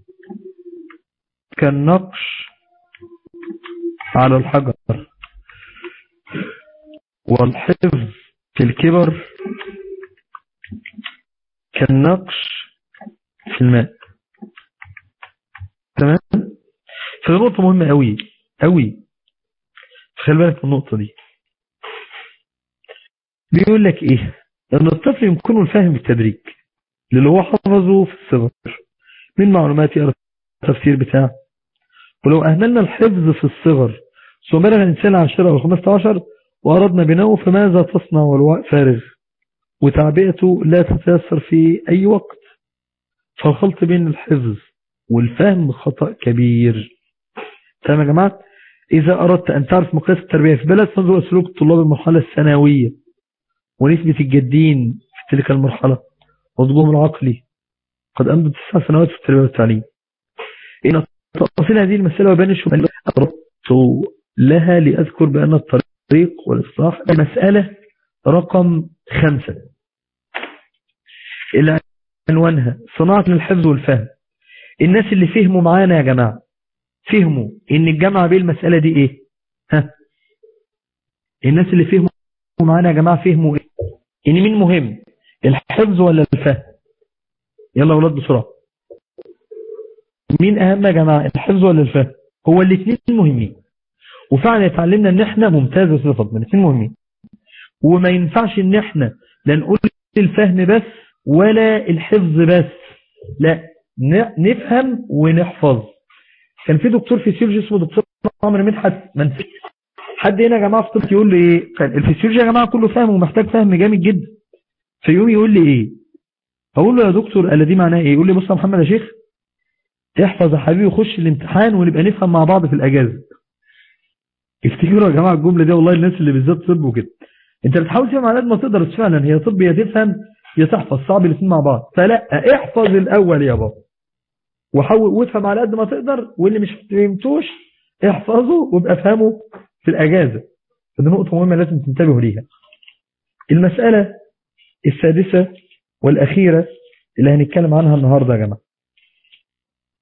كالنقش على الحجر والحفظ في الكبر كالنقش في الماء تمام فدي نقطة مهمة قوي قوي خلي بالك من النقطة دي بيقول لك ايه ان الطفل يمكنه الفهم بالتدريج اللي هو حفظه في الصغر من معلومات يقرا التفسير بتاعه ولو اهملنا الحفظ في الصغر ثم بلغ الانسان 10 او 15 واردنا بناؤه فماذا تصنع والوقت فارغ وتعبئته لا تتيسر في اي وقت فالخلط بين الحفظ والفهم خطأ كبير تمام يا جماعه إذا أردت أن تعرف مقياس التربية في بلد فانظر سلوك الطلاب المرحلة الثانوية ونسبة الجادين في تلك المرحلة وضبهم العقلي قد أمضت تسع سنوات في التربية والتعليم إن تفاصيل هذه المسألة وبين الشمال أردت لها لأذكر بأن الطريق والإصلاح المسألة رقم خمسة إلى عنوانها صناعة الحفظ والفهم الناس اللي فهموا معانا يا جماعة فهموا ان الجامعة بيه المسألة دي ايه ها الناس اللي فهموا معانا يا جماعة فهموا ايه ان مين مهم الحفظ ولا الفهم يلا اولاد بسرعة مين اهم يا جماعة الحفظ ولا الفهم هو الاثنين مهمين وفعلا اتعلمنا ان احنا ممتاز يا فضل الاثنين مهمين وما ينفعش ان احنا لا نقول الفهم بس ولا الحفظ بس لا نفهم ونحفظ كان في دكتور فيسيولوجي اسمه دكتور عمرو مدحت منفي حد هنا يا جماعه في طب يقول لي ايه كان الفسيولوجي يا جماعه كله فاهم ومحتاج فهم جامد جدا فيقوم يقول لي ايه اقول له يا دكتور قال دي معناها ايه يقول لي بص يا محمد يا شيخ احفظ يا حبيبي وخش الامتحان ونبقى نفهم مع بعض في الاجازه افتكروا يا جماعه الجمله دي والله الناس اللي بالذات طب وكده انت بتحاول تفهم على قد ما تقدر بس فعلا هي طب يا تفهم يا تحفظ صعب الاثنين مع بعض فلا احفظ الاول يا بابا وحاول وافهم على قد ما تقدر واللي مش فهمتوش احفظه وابقى افهمه في الاجازه فدي نقطه مهمه لازم تنتبهوا ليها المساله السادسه والاخيره اللي هنتكلم عنها النهارده يا جماعه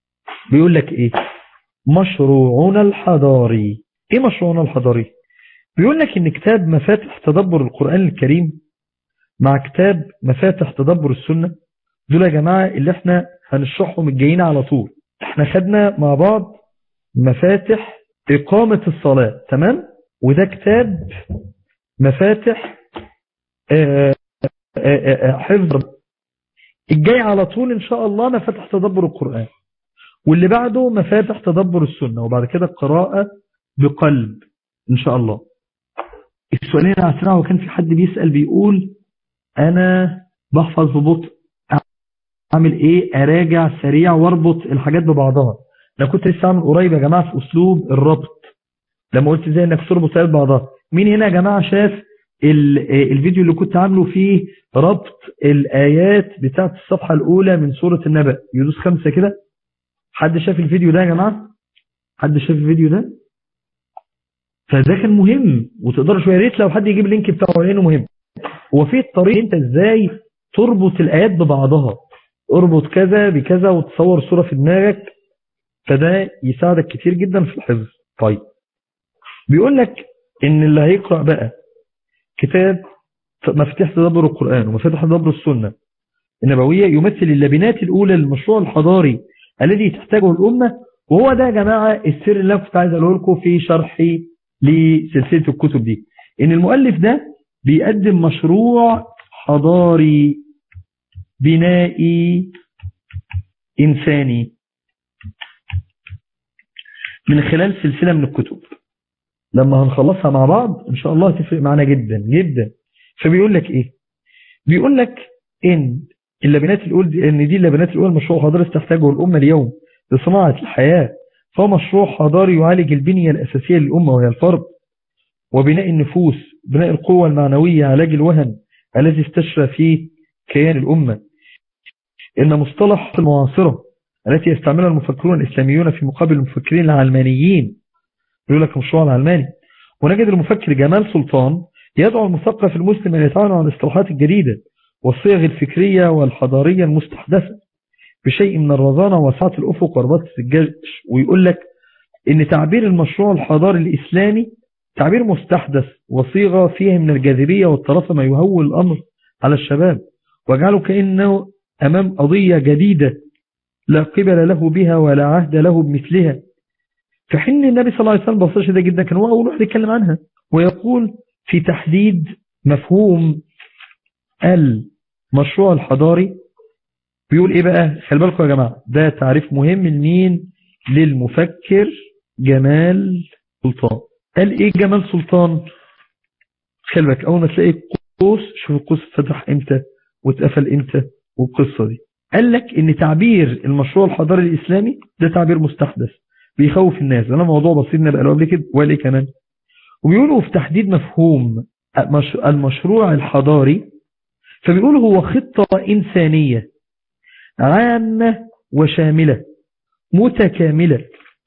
بيقول لك ايه مشروعنا الحضاري ايه مشروعنا الحضاري بيقول لك ان كتاب مفاتح تدبر القرآن الكريم مع كتاب مفاتح تدبر السنة دول يا جماعة اللي احنا هنشرحهم الجايين على طول احنا خدنا مع بعض مفاتح إقامة الصلاة تمام وده كتاب مفاتح آه، آه، آه، حفظ الجاي على طول إن شاء الله مفاتح تدبر القرآن واللي بعده مفاتح تدبر السنة وبعد كده قراءة بقلب إن شاء الله السؤالين عسرع وكان في حد بيسأل بيقول أنا بحفظ ببطء أعمل إيه أراجع سريع واربط الحاجات ببعضها أنا كنت لسه عامل قريب يا جماعة في أسلوب الربط لما قلت ازاي انك تربط آيات ببعضها مين هنا يا جماعة شاف ال- الفيديو اللي كنت عامله فيه ربط الآيات بتاعت الصفحة الأولى من سورة النبأ يدوس خمسة كده حد شاف الفيديو ده يا جماعة حد شاف الفيديو ده فده كان مهم وتقدر شوية ريت لو حد يجيب اللينك بتاعه لانه مهم هو في الطريق انت ازاي تربط الآيات ببعضها اربط كذا بكذا وتصور صورة في دماغك فده يساعدك كتير جدا في الحفظ طيب بيقول لك ان اللي هيقرأ بقى كتاب مفاتيح تدبر القرآن ومفاتيح تدبر السنة النبوية يمثل اللبنات الأولى للمشروع الحضاري الذي تحتاجه الأمة وهو ده يا جماعة السر اللي أنا كنت عايز أقوله لكم في شرحي لسلسلة الكتب دي إن المؤلف ده بيقدم مشروع حضاري بنائي إنساني من خلال سلسلة من الكتب لما هنخلصها مع بعض إن شاء الله هتفرق معنا جدا جدا فبيقول لك إيه بيقول لك إن اللبنات الأولى إن دي اللبنات الأولى مشروع حضاري تحتاجه الأمة اليوم لصناعة الحياة فهو مشروع حضاري يعالج البنية الأساسية للأمة وهي الفرد وبناء النفوس بناء القوة المعنوية علاج الوهن الذي استشرى فيه كيان الأمة إن مصطلح المعاصرة التي يستعملها المفكرون الإسلاميون في مقابل المفكرين العلمانيين يقول لك مشروع العلماني ونجد المفكر جمال سلطان يدعو المثقف المسلم أن يتعامل مع الاصطلاحات الجديدة والصيغ الفكرية والحضارية المستحدثة بشيء من الرزانة وسعة الأفق ورباطة الجيش ويقول لك إن تعبير المشروع الحضاري الإسلامي تعبير مستحدث وصيغة فيه من الجاذبية والطرافة ما يهول الأمر على الشباب واجعله كأنه أمام قضية جديدة لا قبل له بها ولا عهد له بمثلها في حين النبي صلى الله عليه وسلم بصير ده جدا كان هو أول واحد يتكلم عنها ويقول في تحديد مفهوم المشروع الحضاري بيقول ايه بقى خلي بالكم يا جماعة ده تعريف مهم لمين للمفكر جمال سلطان قال ايه جمال سلطان خلي بالك اول ما تلاقي قوس شوف القوس فتح امتى واتقفل امتى والقصة دي قال لك ان تعبير المشروع الحضاري الاسلامي ده تعبير مستحدث بيخوف الناس انا موضوع بسيط نبقى قبل كده ولا ايه كمان وبيقولوا في تحديد مفهوم المشروع الحضاري فبيقولوا هو خطة إنسانية عامة وشاملة متكاملة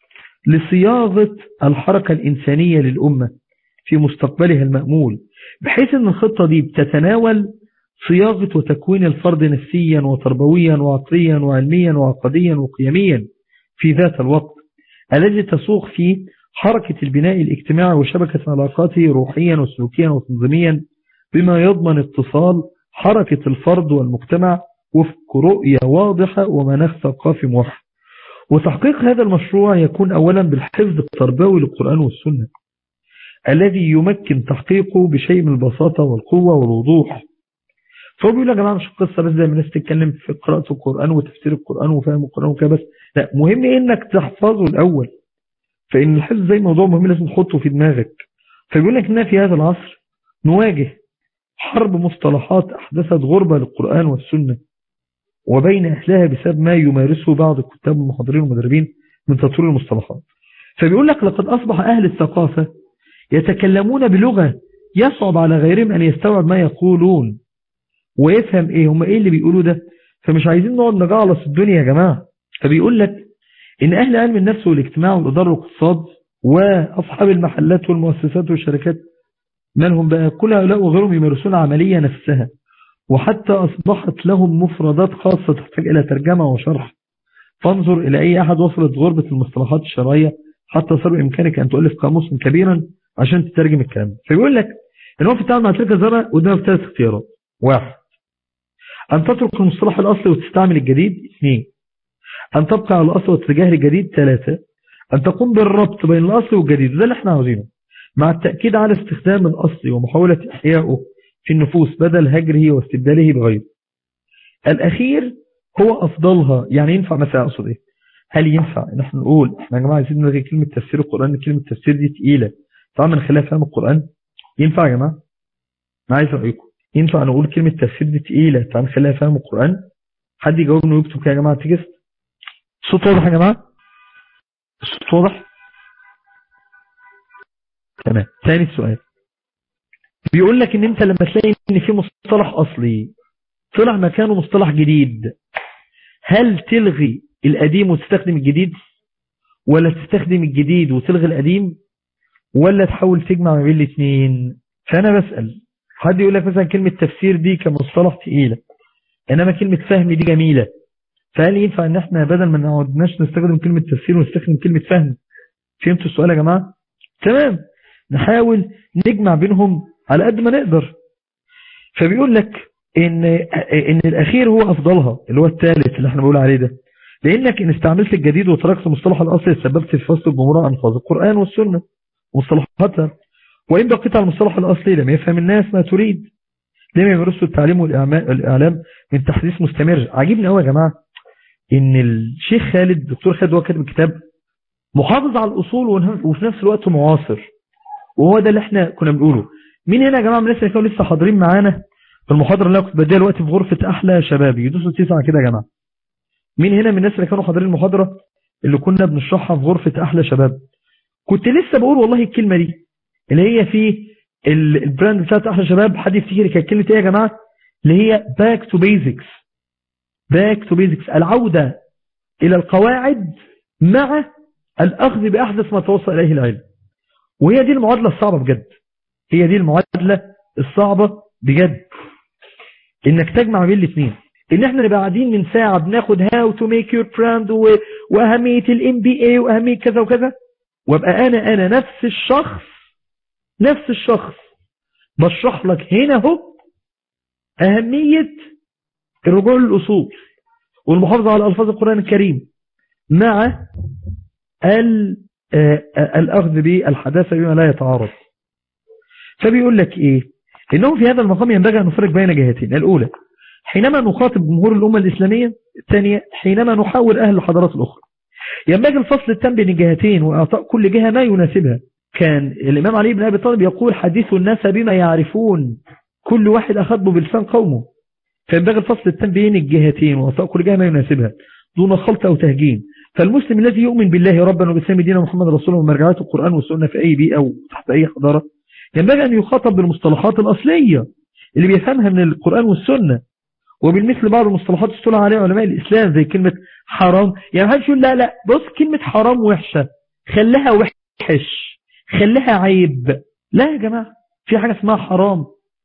لصياغة الحركة الإنسانية للأمة في مستقبلها المأمول بحيث أن الخطة دي بتتناول صياغة وتكوين الفرد نفسيا وتربويا وعقليا وعلميا وعقديا وقيميا في ذات الوقت الذي تسوق فيه حركة البناء الاجتماعي وشبكة علاقاته روحيا وسلوكيا وتنظيميا بما يضمن اتصال حركة الفرد والمجتمع وفق رؤية واضحة ومناخ ثقافي موحد وتحقيق هذا المشروع يكون أولا بالحفظ التربوي للقرآن والسنة الذي يمكن تحقيقه بشيء من البساطة والقوة والوضوح فهو بيقول يا جماعة مش القصة بس زي ما الناس تتكلم في قراءة القرآن وتفسير القرآن وفهم القرآن وكده بس لا مهم إيه انك تحفظه الأول فإن الحفظ زي موضوع مهم لازم تحطه في دماغك فبيقول لك إننا في هذا العصر نواجه حرب مصطلحات أحدثت غربة للقرآن والسنة وبين أهلها بسبب ما يمارسه بعض الكتاب والمحاضرين والمدربين من تطوير المصطلحات فبيقول لك لقد أصبح أهل الثقافة يتكلمون بلغة يصعب على غيرهم أن يستوعب ما يقولون ويفهم إيه هم إيه اللي بيقولوا ده فمش عايزين نقعد نجعلص الدنيا يا جماعة فبيقول لك إن أهل علم النفس والاجتماع والإدارة والاقتصاد وأصحاب المحلات والمؤسسات والشركات مالهم بقى كل هؤلاء وغيرهم يمارسون عملية نفسها وحتى أصبحت لهم مفردات خاصة تحتاج إلى ترجمة وشرح فانظر إلى أي أحد وصلت غربة المصطلحات الشرعية حتى صار بإمكانك أن تؤلف قاموسا كبيرا عشان تترجم الكلام فيقول لك إن هو في التعامل مع تلك الذرة قدامك ثلاث اختيارات واحد أن تترك المصطلح الأصلي وتستعمل الجديد اثنين أن تبقى على الأصل وتتجاهل الجديد ثلاثة أن تقوم بالربط بين الأصل والجديد ده اللي احنا عاوزينه مع التأكيد على استخدام الأصل ومحاولة إحيائه في النفوس بدل هجره واستبداله بغيره الأخير هو أفضلها يعني ينفع مثلا أقصد إيه هل ينفع إن احنا نقول احنا يا جماعة عايزين نلغي كلمة تفسير القرآن كلمة تفسير دي تقيلة طبعا نخليها فهم القرآن ينفع يا جماعة أنا عايز رأيكم ينفع نقول كلمة تفسير دي تقيلة تعال نخليها فهم القرآن حد يجاوبني ويكتب كده يا جماعة تكست الصوت واضح يا جماعة الصوت واضح تمام ثاني سؤال بيقول لك ان انت لما تلاقي ان في مصطلح اصلي طلع مكانه مصطلح جديد هل تلغي القديم وتستخدم الجديد ولا تستخدم الجديد وتلغي القديم ولا تحاول تجمع ما بين الاثنين فانا بسأل حد يقول لك مثلا كلمة تفسير دي كمصطلح تقيلة انما كلمة فهم دي جميلة فهل ينفع ان احنا بدل ما نقعدناش نستخدم كلمة تفسير ونستخدم كلمة فهم فهمتوا السؤال يا جماعة تمام نحاول نجمع بينهم على قد ما نقدر فبيقول لك ان ان الاخير هو افضلها اللي هو الثالث اللي احنا بنقول عليه ده لانك ان استعملت الجديد وتركت مصطلح الاصل تسببت في فصل الجمهور عن الفاظ القران والسنه ومصطلحاتها وان بقيت على المصطلح الاصلي لم يفهم الناس ما تريد لم يمارسوا التعليم والاعلام من تحديث مستمر عاجبني قوي يا جماعه ان الشيخ خالد الدكتور خالد هو كاتب كتاب محافظ على الاصول وفي نفس الوقت معاصر وهو ده اللي احنا كنا بنقوله مين هنا يا جماعه من الناس اللي كانوا لسه حاضرين معانا في المحاضره اللي انا كنت بديها دلوقتي في غرفه احلى شباب يدوسوا تسعه كده يا جماعه مين هنا من الناس اللي كانوا حاضرين المحاضره اللي كنا بنشرحها في غرفه احلى شباب كنت لسه بقول والله الكلمه دي اللي هي في البراند بتاعت احلى شباب حد يفتكر كانت كلمه ايه يا جماعه اللي هي باك تو بيزكس باك تو بيزكس العوده الى القواعد مع الاخذ باحدث ما توصل اليه العلم وهي دي المعادله الصعبه بجد هي دي المعادلة الصعبة بجد انك تجمع بين الاثنين ان احنا نبقى قاعدين من ساعة بناخد هاو تو ميك يور براند واهمية الام بي اي واهمية كذا وكذا وابقى انا انا نفس الشخص نفس الشخص بشرح لك هنا هو اهمية الرجوع للاصول والمحافظة على الفاظ القرآن الكريم مع الاخذ بالحداثة بما لا يتعارض فبيقول لك ايه انه في هذا المقام ينبغي ان نفرق بين جهتين الاولى حينما نخاطب جمهور الامه الاسلاميه الثانيه حينما نحاور اهل الحضارات الاخرى ينبغي الفصل التام بين الجهتين واعطاء كل جهه ما يناسبها كان الامام علي بن ابي طالب يقول حديث الناس بما يعرفون كل واحد اخذه بلسان قومه فينبغي الفصل التام بين الجهتين واعطاء كل جهه ما يناسبها دون خلط او تهجين فالمسلم الذي يؤمن بالله ربا وبالاسلام دينا محمد رسول الله ومرجعات القران والسنه في اي بيئه او تحت اي حضاره ينبغي أن يخاطب بالمصطلحات الأصلية اللي بيفهمها من القرآن والسنة وبالمثل بعض المصطلحات استولى عليها علماء الإسلام زي كلمة حرام يعني هل يقول لا لا بص كلمة حرام وحشة خليها وحش خليها عيب لا يا جماعة في حاجة اسمها حرام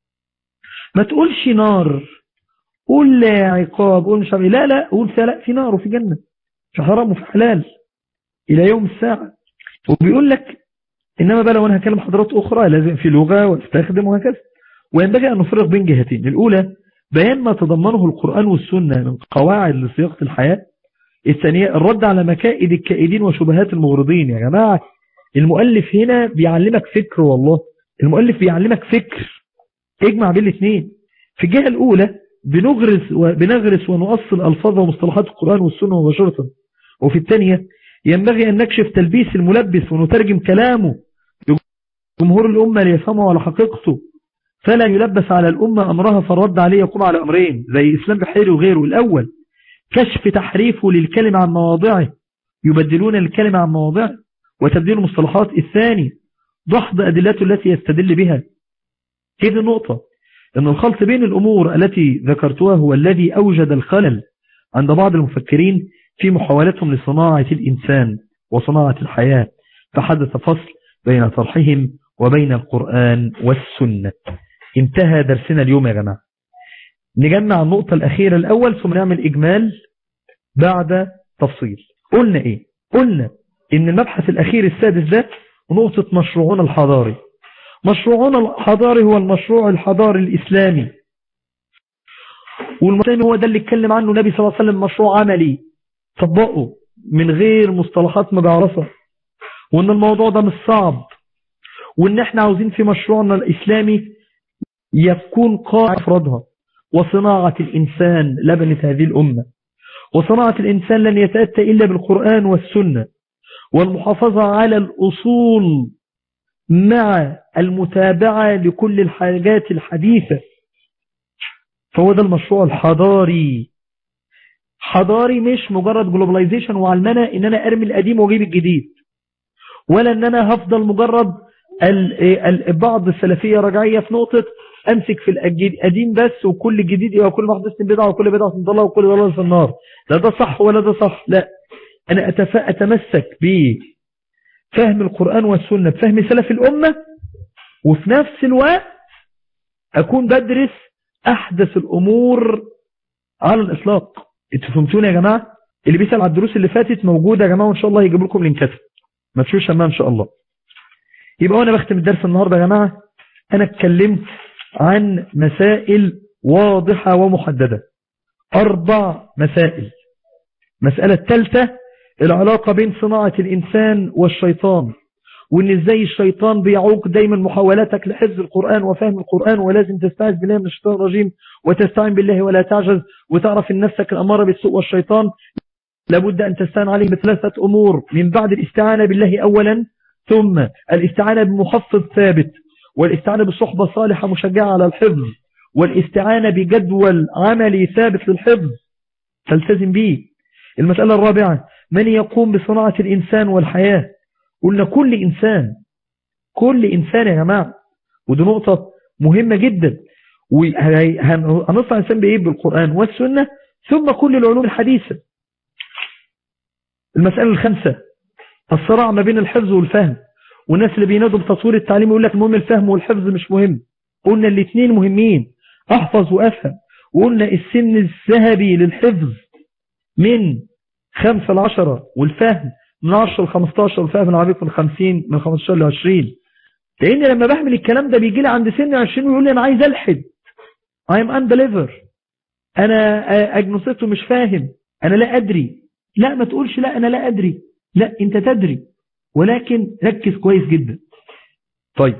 ما تقولش نار قول عقاب قول مش لا لا قول لا في نار وفي جنة في حرام وفي حلال إلى يوم الساعة وبيقول لك إنما بقى لو أنا هكلم حضرات أخرى لازم في لغة واستخدم وهكذا وينبغي أن نفرق بين جهتين الأولى بيان ما تضمنه القرآن والسنة من قواعد لصياغة الحياة الثانية الرد على مكائد الكائدين وشبهات المغرضين يا جماعة المؤلف هنا بيعلمك فكر والله المؤلف بيعلمك فكر اجمع بين الاثنين في الجهة الأولى بنغرس وبنغرس ونؤصل ألفاظ ومصطلحات القرآن والسنة مباشرة وفي الثانية ينبغي أن نكشف تلبيس الملبس ونترجم كلامه جمهور الأمة ليفهمه على حقيقته فلا يلبس على الأمة أمرها فالرد عليه يقوم على أمرين زي إسلام بحيري وغيره الأول كشف تحريفه للكلمة عن مواضعه يبدلون الكلمة عن مواضعه وتبديل المصطلحات الثاني ضحض أدلته التي يستدل بها هذه النقطة أن الخلط بين الأمور التي ذكرتها هو الذي أوجد الخلل عند بعض المفكرين في محاولتهم لصناعة الإنسان وصناعة الحياة فحدث فصل بين طرحهم وبين القرآن والسنة انتهى درسنا اليوم يا جماعة نجمع النقطة الأخيرة الأول ثم نعمل إجمال بعد تفصيل قلنا ايه قلنا ان المبحث الاخير السادس ده نقطة مشروعنا الحضاري مشروعنا الحضاري هو المشروع الحضاري الاسلامي والمسلم هو ده اللي اتكلم عنه النبي صلى الله عليه وسلم مشروع عملي طبقه من غير مصطلحات مجعرصة وان الموضوع ده مش صعب وان احنا عاوزين في مشروعنا الاسلامي يكون قاع افرادها وصناعة الانسان لبنة هذه الامة وصناعة الانسان لن يتأتى الا بالقرآن والسنة والمحافظة على الاصول مع المتابعة لكل الحاجات الحديثة فهو ده المشروع الحضاري حضاري مش مجرد جلوبلايزيشن وعلمنا ان انا ارمي القديم واجيب الجديد ولا ان انا هفضل مجرد بعض السلفية رجعية في نقطة امسك في القديم بس وكل الجديد وكل محدث بدعة وكل بدعة ضلالة وكل ضلالة في النار لا ده صح ولا ده صح لا انا اتمسك بفهم القرآن والسنة بفهم سلف الامة وفي نفس الوقت اكون بدرس احدث الامور على الاطلاق انتوا فهمتوني يا جماعة اللي بيسأل على الدروس اللي فاتت موجودة يا جماعة وان شاء الله يجيب لكم لينكاتها ما تشوفش شمام ان شاء الله يبقى وانا بختم الدرس النهاردة يا جماعة انا اتكلمت عن مسائل واضحة ومحددة اربع مسائل مسألة الثالثة العلاقة بين صناعة الانسان والشيطان وان ازاي الشيطان بيعوق دايما محاولاتك لحفظ القرآن وفهم القرآن ولازم تستعذ بالله من الشيطان الرجيم وتستعين بالله ولا تعجز وتعرف ان نفسك الأمارة بالسوء والشيطان لابد أن تستعين عليه بثلاثة أمور من بعد الاستعانة بالله أولا ثم الاستعانة بمحفظ ثابت والاستعانة بصحبة صالحة مشجعة على الحفظ والاستعانة بجدول عملي ثابت للحفظ تلتزم به المسألة الرابعة من يقوم بصناعة الإنسان والحياة قلنا كل إنسان كل إنسان يا جماعة ودي نقطة مهمة جدا وهنصنع الإنسان بإيه بالقرآن والسنة ثم كل العلوم الحديثة المسألة الخامسة الصراع ما بين الحفظ والفهم والناس اللي بينادوا بتطوير التعليم يقول لك المهم الفهم والحفظ مش مهم قلنا الاثنين مهمين احفظ وافهم وقلنا السن الذهبي للحفظ من 5 ل 10 والفهم من 10 ل 15 والفهم العميق من 50 من 15 ل 20 لان لما بحمل الكلام ده بيجي لي عند سن 20 ويقول لي انا عايز الحد I'm unbeliever انا اجنوسيته مش فاهم انا لا ادري لا ما تقولش لا انا لا ادري لا انت تدري ولكن ركز كويس جدا طيب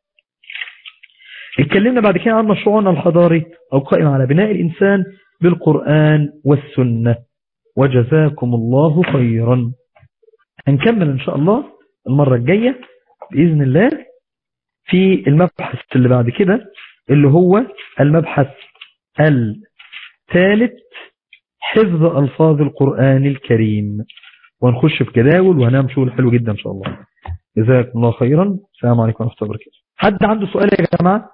اتكلمنا بعد كده عن مشروعنا الحضاري او قائم على بناء الانسان بالقرآن والسنة وجزاكم الله خيرا هنكمل ان شاء الله المرة الجاية بإذن الله في المبحث اللي بعد كده اللي هو المبحث الثالث حفظ ألفاظ القرآن الكريم ونخش في جداول وهنعمل شغل حلو جدا ان شاء الله جزاكم الله خيرا السلام عليكم ورحمه الله وبركاته حد عنده سؤال يا جماعه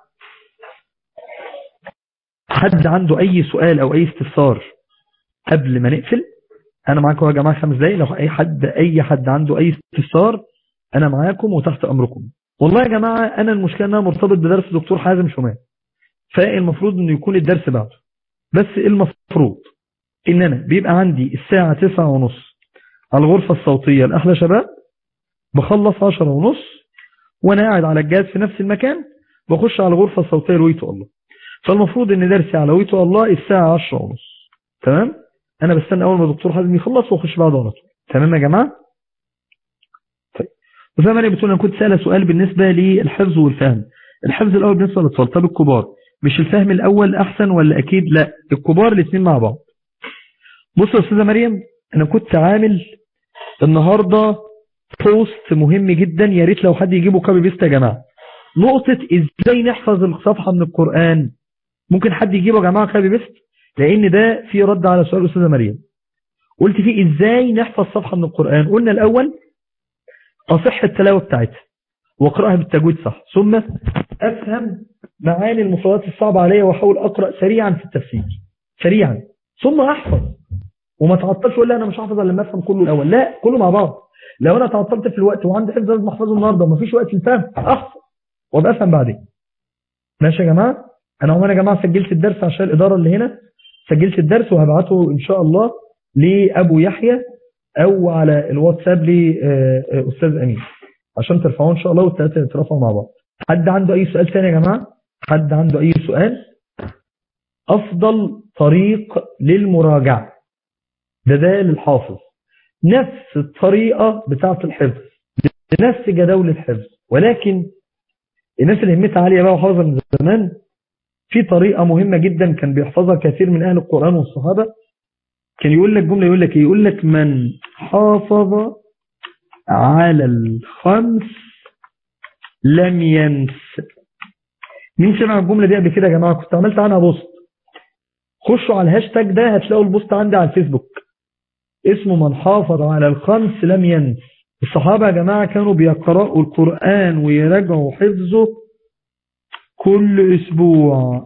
حد عنده اي سؤال او اي استفسار قبل ما نقفل انا معاكم يا جماعه خمس دقايق لو اي حد اي حد عنده اي استفسار انا معاكم وتحت امركم والله يا جماعه انا المشكله ان انا مرتبط بدرس دكتور حازم شومان فالمفروض انه يكون الدرس بعده بس المفروض ان انا بيبقى عندي الساعه تسعة ونص على الغرفة الصوتية الأحلى شباب بخلص عشرة ونص وأنا قاعد على الجهاز في نفس المكان بخش على الغرفة الصوتية لويتو الله فالمفروض ان درسي على ويتو الله الساعة عشرة ونص تمام أنا بستنى أول ما الدكتور حازم يخلص وأخش بعده على طول تمام يا جماعة طيب وزي ما أنا بتقول أنا كنت سألة سؤال بالنسبة للحفظ والفهم الحفظ الأول بالنسبة للأطفال طب الكبار مش الفهم الأول أحسن ولا أكيد لا الكبار الاثنين مع بعض بص يا أستاذة مريم أنا كنت عامل النهاردة بوست مهم جدا يا ريت لو حد يجيبه كابي بيست يا جماعة نقطة ازاي نحفظ الصفحة من القرآن ممكن حد يجيبه يا جماعة كابي بيست لان ده في رد على سؤال أستاذة مريم قلت فيه ازاي نحفظ صفحة من القرآن قلنا الأول أصح التلاوة بتاعتها واقرأها بالتجويد صح ثم أفهم معاني المفردات الصعبة عليا واحاول أقرأ سريعا في التفسير سريعا ثم أحفظ وما تعطلش ولا انا مش هحفظ الا لما افهم كله الاول لا كله مع بعض لو انا تعطلت في الوقت وعندي حفظ لازم احفظه النهارده ومفيش وقت للفهم احفظ وابقى افهم بعدين ماشي يا جماعه انا عموما يا جماعه سجلت الدرس عشان الاداره اللي هنا سجلت الدرس وهبعته ان شاء الله لابو يحيى او على الواتساب لي آه، آه، استاذ امين عشان ترفعوه ان شاء الله والثلاثه يترفعوا مع بعض حد عنده اي سؤال تاني يا جماعه حد عنده اي سؤال افضل طريق للمراجعه ده ده للحافظ نفس الطريقه بتاعه الحفظ بنفس جداول الحفظ ولكن الناس اللي همتها عاليه بقى وحافظه من زمان في طريقه مهمه جدا كان بيحفظها كثير من اهل القران والصحابه كان يقول لك جمله يقول لك ايه يقول لك من حافظ على الخمس لم ينس مين سمع الجمله دي قبل كده يا جماعه كنت عملت عنها بوست خشوا على الهاشتاج ده هتلاقوا البوست عندي على الفيسبوك اسمه من حافظ على الخمس لم ينس الصحابه يا جماعه كانوا بيقرأوا القرآن ويراجعوا حفظه كل اسبوع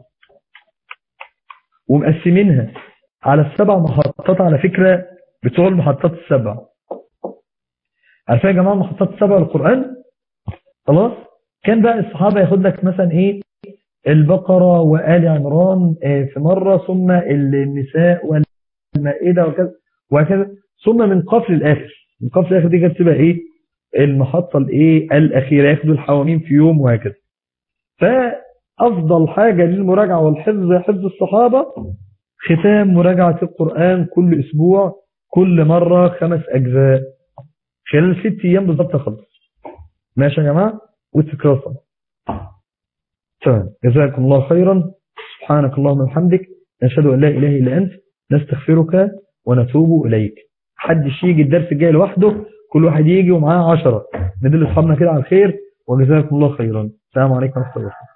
ومقسمينها على السبع محطات على فكرة بتوع المحطات السبع عارفين يا جماعة محطات السبع للقرآن خلاص كان بقى الصحابة ياخد لك مثلا ايه البقرة وآل عمران آه، في مرة ثم النساء والمائدة وكذا وهكذا ثم من قفل الآخر من قفل الآخر دي كانت تبقى ايه المحطة الايه الأخيرة ياخدوا الحواميم في يوم وهكذا فأفضل حاجة للمراجعة والحفظ حفظ الصحابة ختام مراجعة القرآن كل أسبوع كل مرة خمس أجزاء خلال ست أيام بالضبط خلص ماشي يا جماعة والتكرار طبعا تمام جزاكم الله خيرا سبحانك اللهم وبحمدك نشهد أن لا إله إلا أنت نستغفرك ونتوب إليك حدش يجي الدرس الجاي لوحده كل واحد يجي ومعاه عشرة ندل أصحابنا كده على الخير وجزاكم الله خيرا السلام عليكم ورحمة الله وبركاته